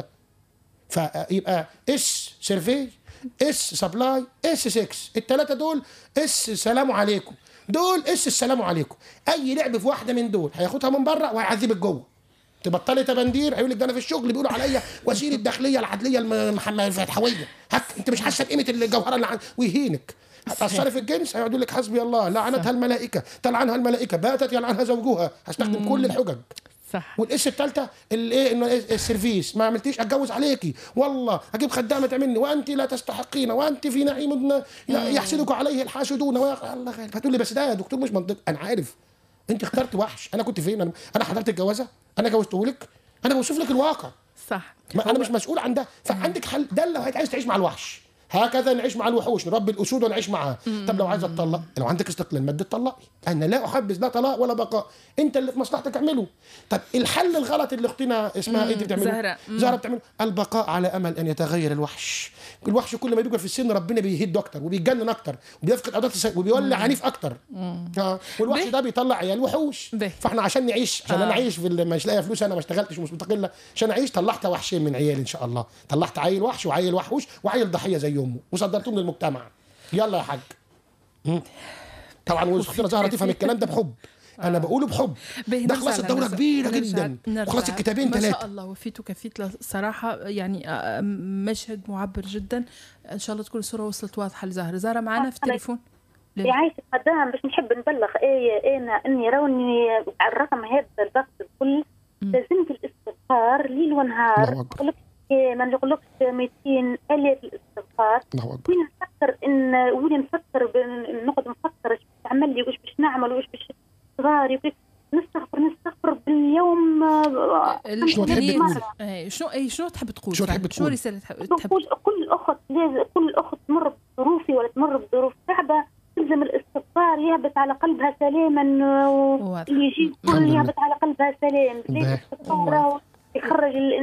Speaker 3: فيبقى اس سيرفي اس سبلاي اس 6 الثلاثه دول اس سلام عليكم دول اس السلام عليكم اي لعب في واحده من دول هياخدها من بره وهيعذبك جوه تبطلي تبندير هيقول لك ده انا في الشغل بيقولوا عليا وزير الداخليه العدليه المحمد الفتحويه هك انت مش حاسه بقيمه الجوهره اللي عن ويهينك هتأثري في الجنس هيقعد يقول لك حسبي الله لعنتها الملائكه تلعنها الملائكه باتت يلعنها زوجها هستخدم كل الحجج
Speaker 2: صح
Speaker 3: والاس الثالثه الايه انه إيه السيرفيس ما عملتيش اتجوز عليكي والله اجيب خدامه تعملني وانت لا تستحقين وانت في نعيم يحسدك عليه الحاسدون ويا الله غالب هتقول لي بس ده يا دكتور مش منطق انا عارف انت اخترت وحش انا كنت فين انا, أنا حضرت الجوازه انا جوزته لك انا بوصف لك الواقع
Speaker 2: صح
Speaker 3: ما انا مش مسؤول عن ده فعندك حل ده لو عايز تعيش مع الوحش هكذا نعيش مع الوحوش نربي الاسود ونعيش معاها طب لو عايز اتطلق لو عندك استقلال مادي اتطلقي انا لا احبذ لا طلاق ولا بقاء انت اللي في مصلحتك اعمله طب الحل الغلط اللي اختنا اسمها ايه دي بتعمله
Speaker 2: زهرة. مم.
Speaker 3: زهره بتعمله البقاء على امل ان يتغير الوحش الوحش كل ما بيكبر في السن ربنا بيهده اكتر وبيتجنن اكتر وبيفقد ادوات السيطره وبيولع عنيف اكتر آه. والوحش
Speaker 2: به.
Speaker 3: ده بيطلع عيال وحوش
Speaker 2: به.
Speaker 3: فاحنا عشان نعيش عشان
Speaker 2: آه.
Speaker 3: انا اعيش في ال- مش لاقي فلوس انا ما اشتغلتش ومش مستقله عشان اعيش طلعت وحشين من عيالي ان شاء الله طلعت عيل وحش وعيل وحوش وعيل ضحيه زي امه وصدرتهم للمجتمع يلا يا حاج مم. طبعا واختنا زهره تفهم الكلام ده بحب انا بقوله بحب
Speaker 2: به
Speaker 3: ده
Speaker 2: نرجع
Speaker 3: خلاص الدوره
Speaker 2: لنرجع-
Speaker 3: كبيره
Speaker 2: نرجع-
Speaker 3: جدا
Speaker 2: نرجع.
Speaker 3: خلاص الكتابين
Speaker 2: ما شاء
Speaker 3: ثلاثه
Speaker 2: الله وفيت وكفيت ل- صراحة يعني آه، مشهد معبر جدا إن شاء الله تكون الصورة وصلت واضحة لزهرة زهرة معنا في
Speaker 9: عليكم.
Speaker 2: التليفون ليه؟
Speaker 9: يعيشك قدام باش نحب نبلغ آية أنا إني روني على الرقم هذا الضغط الكل
Speaker 2: مم.
Speaker 9: لازمت الاستغفار ليل ونهار
Speaker 3: الله أكبر.
Speaker 9: نقولك إيه، ما نقولكش 200 ألف الاستغفار
Speaker 3: الله اكبر
Speaker 9: وين نفكر ان وين نفكر ب- نقعد نفكر ايش باش تعمل لي وايش باش نعمل وايش باش صغاري وكيف نستغفر نستغفر باليوم آه،
Speaker 2: ال-
Speaker 3: شنو تحب
Speaker 2: هي-
Speaker 3: تقول؟
Speaker 2: إيه، شنو اي شنو تحب تقول
Speaker 3: شنو تحب
Speaker 2: فعلا؟
Speaker 3: تقول؟
Speaker 2: شو رساله تحب تحب
Speaker 9: نقول كل اخت لازم كل اخت تمر بظروفي ولا تمر بظروف صعبه تلزم الاستغفار يهبط على قلبها سلاما
Speaker 2: واضح.
Speaker 9: اللي يجي
Speaker 3: الحمد
Speaker 9: كل
Speaker 3: لله.
Speaker 9: يهبط على قلبها سلام
Speaker 3: باهي.
Speaker 9: الاستغفار راهو يخرج ال-